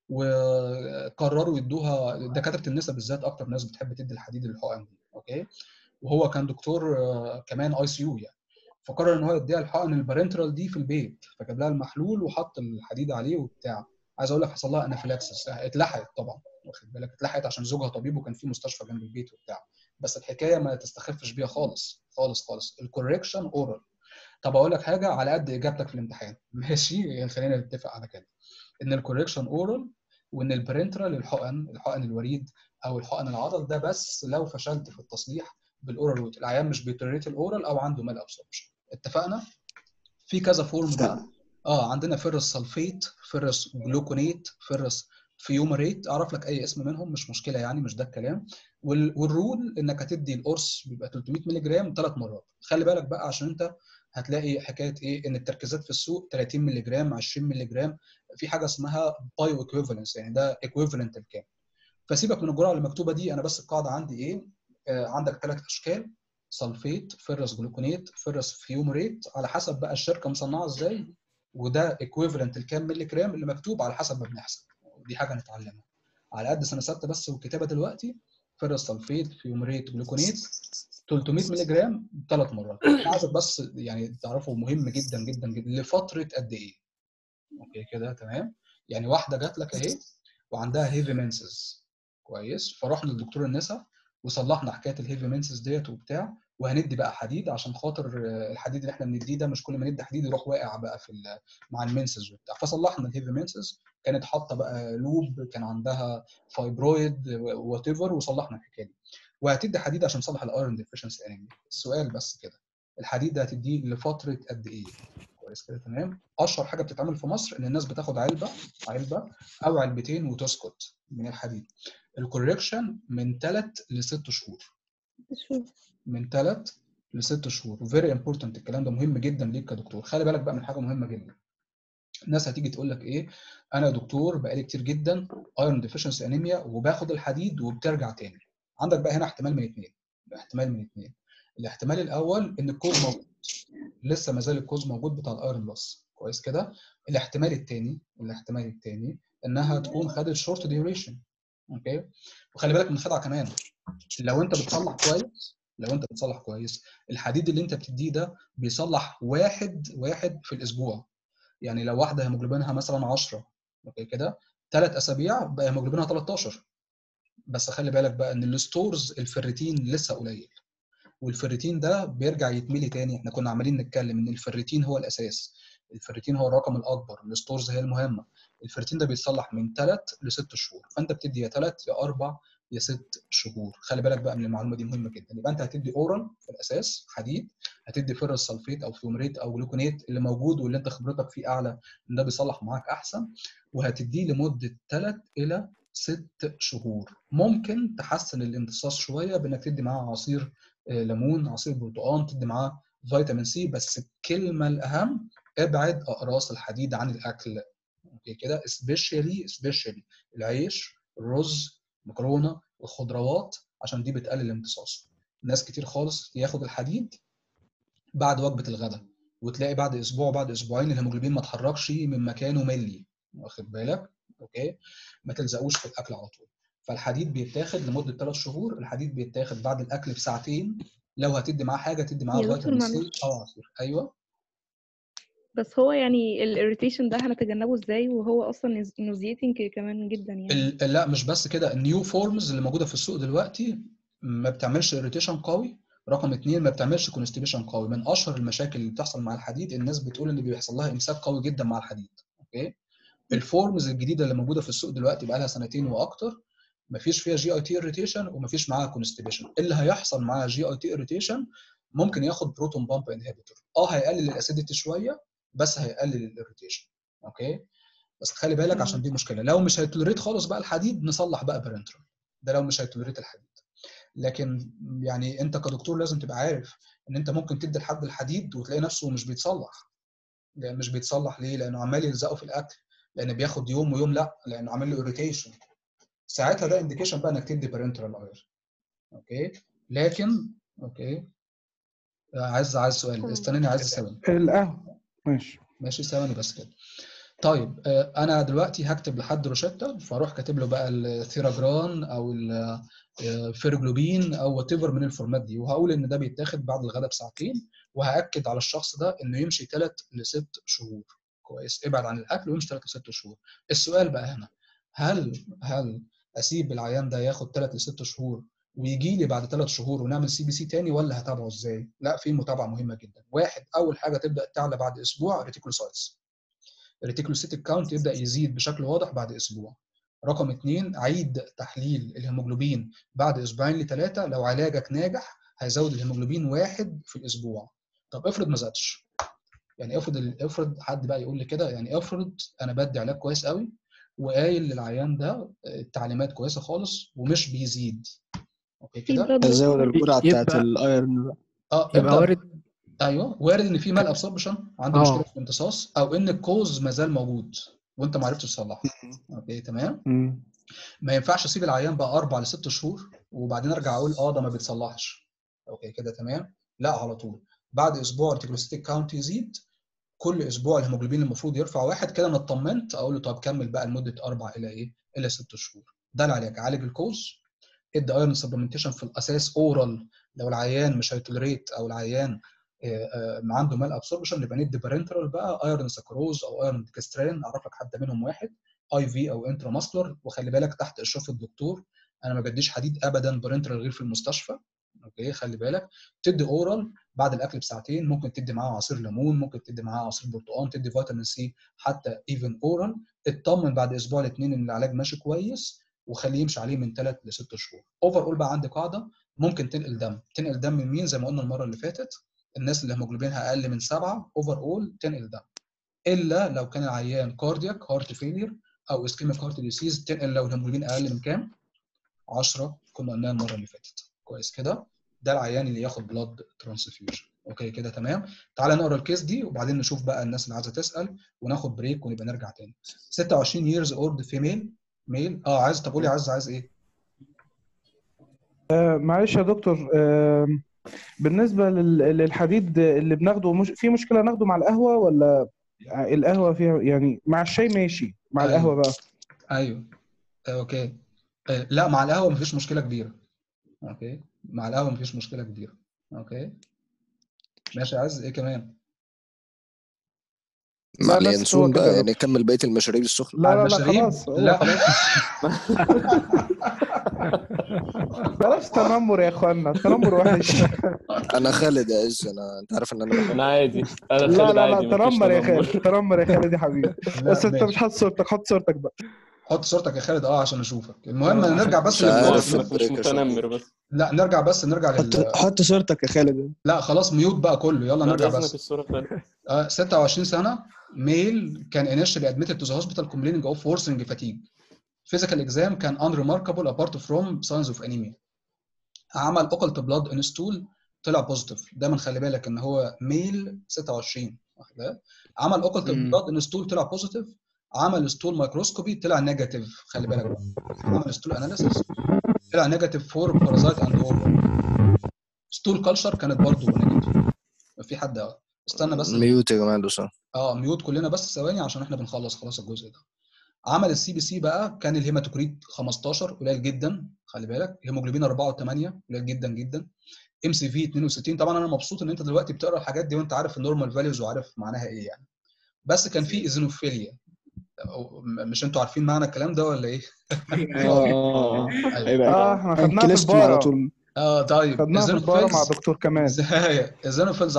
وقرروا يدوها دكاتره النساء بالذات اكتر ناس بتحب تدي الحديد للحقن دي اوكي وهو كان دكتور آه، كمان اي سي يو يعني فقرر ان هو يديها الحقن البارنترال دي في البيت فجاب لها المحلول وحط الحديد عليه وبتاع عايز اقول لك حصل لها انافيلاكسس اتلحقت طبعا واخد بالك اتلحقت عشان زوجها طبيب وكان في مستشفى جنب البيت وبتاع بس الحكايه ما تستخفش بيها خالص خالص خالص الكوركشن اورال طب اقول لك حاجه على قد اجابتك في الامتحان ماشي يعني خلينا نتفق على كده ان الكوركشن اورال وان البرنترال الحقن الحقن الوريد او الحقن العضل ده بس لو فشلت في التصليح بالاورال روت العيان مش بيتريت الاورال او عنده مال ابسوربشن اتفقنا في كذا فورم بقى اه عندنا فيرس سلفيت فيرس جلوكونيت فيرس فيومريت اعرف لك اي اسم منهم مش مشكله يعني مش ده الكلام وال- والرول انك هتدي القرص بيبقى 300 مللي جرام ثلاث مرات خلي بالك بقى عشان انت هتلاقي حكايه ايه ان التركيزات في السوق 30 مللي جرام 20 مللي جرام في حاجه اسمها بايو ايكويفالنس يعني ده ايكويفالنت الكام فسيبك من الجرعه اللي مكتوبه دي انا بس القاعده عندي ايه آه عندك ثلاث اشكال سلفيت فيرس جلوكونيت فيرس فيومريت على حسب بقى الشركه مصنعه ازاي وده ايكويفالنت الكام مللي جرام اللي مكتوب على حسب ما بنحسب دي حاجه نتعلمها على قد سنه سته بس والكتابه دلوقتي فيرس سلفيت فيومريت جلوكونيت 300 مللي جرام ثلاث مرات أنا عايزك بس يعني تعرفوا مهم جدا جدا جدا لفتره قد ايه اوكي كده تمام يعني واحده جات لك اهي وعندها هيفي منسز كويس فرحنا لدكتور النساء وصلحنا حكايه الهيفي منسز ديت وبتاع وهندي بقى حديد عشان خاطر آه، الحديد اللي احنا بنديه ده مش كل ما ندي حديد يروح واقع بقى في ال- مع المنسز وبتاع فصلحنا الهيفي منسز كانت حاطه بقى لوب كان عندها فايبرويد وات ايفر وصلحنا الحكايه دي وهتدي حديد عشان تصلح الايرون ديفيشنسي انيميا السؤال بس كده الحديد ده هتديه لفتره قد ايه كويس كده تمام اشهر حاجه بتتعمل في مصر ان الناس بتاخد علبه علبه او علبتين وتسكت من الحديد الكوريكشن من 3 ل 6 شهور من 3 ل 6 شهور فيري امبورتنت الكلام ده مهم جدا ليك كدكتور خلي بالك بقى من حاجه مهمه جدا الناس هتيجي تقول لك ايه انا يا دكتور بقالي كتير جدا ايرون ديفيشنسي انيميا وباخد الحديد وبترجع تاني عندك بقى هنا احتمال من اثنين احتمال من اثنين الاحتمال الاول ان الكوز موجود لسه ما زال الكوز موجود بتاع الايرون لوس كويس كده الاحتمال الثاني الاحتمال الثاني انها تكون خدت شورت ديوريشن اوكي وخلي بالك من خدعه كمان لو انت بتصلح كويس لو انت بتصلح كويس الحديد اللي انت بتديه ده بيصلح واحد واحد في الاسبوع يعني لو واحده هيموجلوبينها مثلا 10 اوكي كده ثلاث اسابيع بقى هيموجلوبينها 13 بس خلي بالك بقى ان الستورز الفريتين لسه قليل والفريتين ده بيرجع يتملي تاني احنا كنا عمالين نتكلم ان الفريتين هو الاساس الفريتين هو الرقم الاكبر الستورز هي المهمه الفريتين ده بيتصلح من 3 ل 6 شهور فانت بتدي يا 3 يا 4 يا 6 شهور خلي بالك بقى من المعلومه دي مهمه جدا يبقى انت هتدي اورال في الاساس حديد هتدي فيرس سلفيت او فيومريت او جلوكونيت اللي موجود واللي انت خبرتك فيه اعلى ان ده بيصلح معاك احسن وهتديه لمده 3 الى ست شهور ممكن تحسن الامتصاص شويه بانك تدي معاه عصير آه، ليمون عصير برتقال تدي معاه فيتامين سي بس الكلمه الاهم ابعد اقراص الحديد عن الاكل اوكي كده سبيشالي سبيشالي العيش الرز المكرونه والخضروات عشان دي بتقلل الامتصاص ناس كتير خالص ياخد الحديد بعد وجبه الغداء وتلاقي بعد اسبوع بعد اسبوعين الهيموجلوبين ما اتحركش من مكانه ملي واخد بالك اوكي ما تلزقوش في الاكل على طول فالحديد بيتاخد لمده ثلاث شهور الحديد بيتاخد بعد الاكل بساعتين لو هتدي معاه حاجه تدي معاه يا دكتور فيتامين سي معلش. او عصير ايوه بس هو يعني الاريتيشن ده هنتجنبه ازاي وهو اصلا نوزيتنج كمان جدا يعني ال- لا مش بس كده النيو فورمز اللي موجوده في السوق دلوقتي ما بتعملش اريتيشن قوي رقم اتنين ما بتعملش كونستيبيشن قوي من اشهر المشاكل اللي بتحصل مع الحديد الناس بتقول ان بيحصل لها امساك قوي جدا مع الحديد اوكي الفورمز الجديده اللي موجوده في السوق دلوقتي بقى لها سنتين واكتر ما فيش فيها جي اي تي اريتيشن وما فيش معاها كونستيبيشن اللي هيحصل معاها جي اي تي اريتيشن ممكن ياخد بروتون بامب انهبيتور اه هيقلل الاسيديتي شويه بس هيقلل الاريتيشن اوكي بس خلي بالك عشان دي مشكله لو مش هيتولريت خالص بقى الحديد نصلح بقى برنترال ده لو مش هيتولريت الحديد لكن يعني انت كدكتور لازم تبقى عارف ان انت ممكن تدي لحد الحديد وتلاقي نفسه مش بيتصلح يعني مش بيتصلح ليه لانه عمال يلزقه في الاكل لان بياخد يوم ويوم لا لانه عامل له اريتيشن ساعتها ده انديكيشن بقى انك تدي بارنترال اير اوكي لكن اوكي عايز عايز سؤال استناني عايز ثواني القهوه ماشي ماشي ثواني بس كده طيب آه، انا دلوقتي هكتب لحد روشيتا فاروح كاتب له بقى الثيراجران او الفيروجلوبين او وات ايفر من الفورمات دي وهقول ان ده بيتاخد بعد الغداء بساعتين وهاكد على الشخص ده انه يمشي ثلاث لست شهور كويس ابعد عن الاكل ويمشي ثلاث لست شهور السؤال بقى هنا هل هل اسيب العيان ده ياخد ثلاث لست شهور ويجي لي بعد ثلاث شهور ونعمل سي بي سي تاني ولا هتابعه ازاي؟ لا في متابعه مهمه جدا. واحد اول حاجه تبدا تعلى بعد اسبوع ريتيكولوسايتس. الريتيكولوسيتيك كاونت يبدا يزيد بشكل واضح بعد اسبوع. رقم اثنين عيد تحليل الهيموجلوبين بعد اسبوعين لثلاثه لو علاجك ناجح هيزود الهيموجلوبين واحد في الاسبوع. طب افرض ما زادش. يعني افرض افرض حد بقى يقول لي كده يعني افرض انا بدي علاج كويس قوي وقايل للعيان ده التعليمات كويسه خالص ومش بيزيد. اوكي كده؟ ازود الجرعه بتاعت يبقى- الايرون بقى اه يبقى ابدا وارد ايوه وارد ان في مال ابسوربشن عنده آه. مشكله في الامتصاص او ان الكوز ما زال موجود وانت ما عرفتش تصلحه اوكي تمام مم. ما ينفعش اسيب العيان بقى اربع لست شهور وبعدين ارجع اقول اه ده ما بيتصلحش اوكي كده تمام لا على طول بعد اسبوع الريتيكولوسيتيك كاونت يزيد كل اسبوع الهيموجلوبين المفروض يرفع واحد كده انا اطمنت اقول له طب كمل بقى لمده اربع الى ايه الى ست شهور ده العلاج عالج الكوز ادي ايرون سبلمنتيشن في الاساس اورال لو العيان مش هيتولريت او العيان آه، آه، عنده مال ابسوربشن يبقى ندي بارنترال بقى ايرون سكروز او ايرون ديكسترين اعرف لك حد منهم واحد اي في او انترا ماسكولار وخلي بالك تحت اشراف الدكتور انا ما بديش حديد ابدا بارنترال غير في المستشفى اوكي خلي بالك تدي اورال بعد الاكل بساعتين ممكن تدي معاه عصير ليمون ممكن تدي معاه عصير برتقال تدي فيتامين سي حتى ايفن اورال اطمن بعد اسبوع الاثنين ان العلاج ماشي كويس وخليه يمشي عليه من ثلاث لست شهور اوفر اول بقى عندي قاعده ممكن تنقل دم تنقل دم من مين زي ما قلنا المره اللي فاتت الناس اللي هيموجلوبينها اقل من سبعه اوفر اول تنقل دم الا لو كان العيان كاردياك هارت فيلير او اسكيميك هارت ديسيز تنقل لو الهيموجلوبين اقل من كام 10 كنا قلناها المره اللي فاتت كويس كده ده العيان اللي ياخد بلاد ترانسفيوجن اوكي كده تمام تعالى نقرا الكيس دي وبعدين نشوف بقى الناس اللي عايزه تسال وناخد بريك ونبقى نرجع تاني 26 years old female ميل اه عايز طب قولي عايز عايز ايه آه معلش يا دكتور آه بالنسبة لل- للحديد اللي بناخده مش في مشكلة ناخده مع القهوة ولا القهوة فيها يعني مع الشاي ماشي مع أيوة. القهوة بقى ايوه آه، اوكي آه، لا مع القهوه مفيش مشكله كبيره اوكي مع القهوه مفيش مشكله كبيره اوكي ماشي عايز ايه كمان مع لا بس هو اليانسون كده بقى يا يعني نكمل بقية المشاريب السخنة لا على لا لا المشاريب خلاص هو لا خلاص بلاش تنمر يا اخوانا التنمر وحش انا خالد يا عز انا انت عارف ان انا بحب انا عادي انا لا خالد لا عادي لا مفيش تنمر يا تنمر خالد تنمر يا خالد يا حبيبي لا بس انت مش ماشي حاطط صورتك حط صورتك بقى حط صورتك يا خالد اه عشان اشوفك المهم آه، نرجع مش بس عارف لل مش البريك عشان متنمر بس لا نرجع بس نرجع حط لل حط صورتك يا خالد لا خلاص ميوت بقى كله يلا بعد نرجع اذنك بس الصورة خالد آه 26 سنه ميل كان initially admitted to the hospital complaining of worsening fatigue physical exam كان unremarkable apart from signs of anemia عمل occult blood in stool طلع بوزيتيف دايما خلي بالك ان هو ميل 26 واحده عمل occult مم. blood in stool طلع بوزيتيف عمل ستول مايكروسكوبي طلع نيجاتيف خلي بالك بقى عمل ستول اناليسيس طلع نيجاتيف فور بارازايت اند اوفر ستول كلشر كانت برضه نيجاتيف في حد استنى بس ميوت يا جماعة لو سمحت. اه ميوت كلنا بس ثواني عشان احنا بنخلص خلاص الجزء ده عمل السي بي سي بقى كان الهيماتوكريت 15 قليل جدا خلي بالك هيموجلوبين 4 و8 قليل جدا جدا ام سي في 62 طبعا انا مبسوط ان انت دلوقتي بتقرا الحاجات دي وانت عارف النورمال فاليوز وعارف معناها ايه يعني بس كان في ايزينوفيليا أو- م- مش انتوا عارفين معنى الكلام ده ولا ايه؟ اه اه أيوة. اه احنا خدناها في انكلستم على البارة طول اه طيب خدناها في البارة مع ايزينوفيلز دكتور كمال ازاي ايزينوفيلز 10%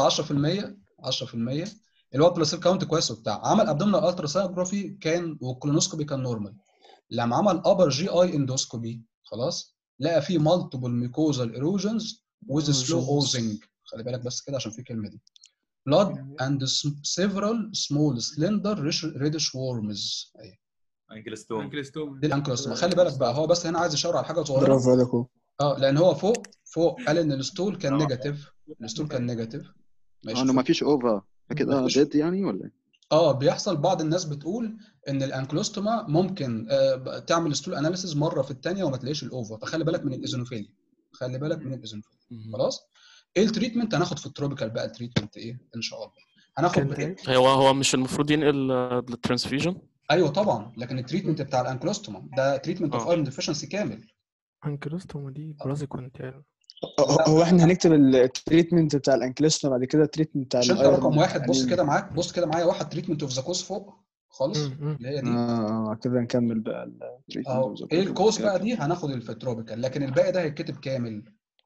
10% الواد بلاسيب كاونت كويس وبتاع عمل ابدومينال التراسونوجرافي كان والكولونوسكوبي كان نورمال لما عمل ابر جي اي اندوسكوبي خلاص لقى فيه مالتيبل ميكوزال ايروجنز ويز سلو اوزنج خلي بالك بس كده عشان في الكلمه دي blood and s- several small slender rich- reddish worms اهي انكلستون انكلستوم دي الانكلوستوما خلي بالك بقى هو بس هنا عايز يشاور على حاجه صغيره برافو عليك اهو اه لان هو فوق فوق قال ان الستول كان نيجاتيف الستول كان نيجاتيف اه انه ما فيش اوفر كده مفيش. ديد يعني ولا ايه؟ اه بيحصل بعض الناس بتقول ان الانكلوستوما ممكن آه تعمل ستول اناليسيز مره في الثانيه وما تلاقيش الاوفر فخلي بالك من الايزونوفيليا خلي بالك من الايزونوفيليا خلاص ايه التريتمنت هناخد في التروبيكال بقى التريتمنت ايه ان شاء الله هناخد بريك هو هو مش المفروض ينقل للترانسفيوجن ايوه طبعا لكن التريتمنت بتاع الانكلوستوما ده تريتمنت اوف آه. ايرون ديفيشنسي كامل انكلستوم دي برازيكونت يعني هو هو احنا هنكتب التريتمنت بتاع الانكلستون بعد كده التريتمنت بتاع مش انت الايرون رقم واحد بص يعني- كده معاك بص كده معايا واحد تريتمنت اوف ذا كوز فوق خالص اللي هي دي اه اه كده نكمل بقى ال- اهو ايه الكوز بقى دي هناخد الفتروبيكال لكن الباقي ده هيتكتب كامل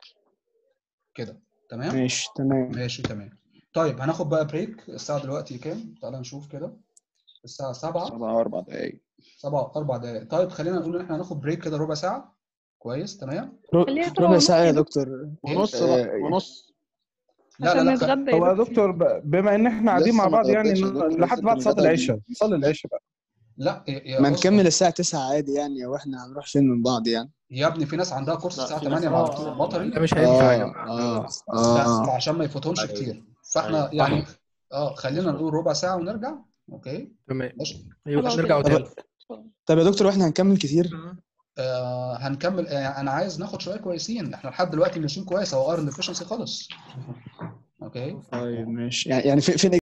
كده تمام ماشي تمام ماشي تمام طيب هناخد بقى بريك الساعة دلوقتي كام؟ تعالى نشوف كده الساعة 7 سبعة واربع دقايق 7 4 دقايق طيب خلينا نقول ان احنا هناخد بريك كده ربع ساعة كويس تمام؟ خليها سبعة ربع ونص ساعة يا يا دكتور ونص آه، بقى ونص لا لا عشان لا نتغدى يا هو يا دكتور دكتور ب- بما ان احنا قاعدين مع لسه ما بعض يعني اتغديتش يا دكتور، لحد لسه بعد كان صلاة الغدا العشاء نصلي العشاء بقى لا يا يا ما بص نكمل الساعة 9 عادي يعني واحنا هنروح فين من بعض يعني يا ابني في ناس عندها كورس لا، الساعة في ناس 8 مع آه، دكتور آه، مطري ده مش هينفع يا اه جماعه اه بس اه عشان ما يفوتهمش أيوة. كتير فاحنا أيوة. يعني اه خلينا نقول ربع ساعة ونرجع اوكي تمام ماشي ايوه خلاص نرجع يا تاني طب يا دكتور واحنا هنكمل كتير آه هنكمل آه انا عايز ناخد شوية كويسين احنا لحد دلوقتي ماشيين كويس هو ايرون ديفيشنسي خالص اوكي طيب ماشي يعني يعني في- فين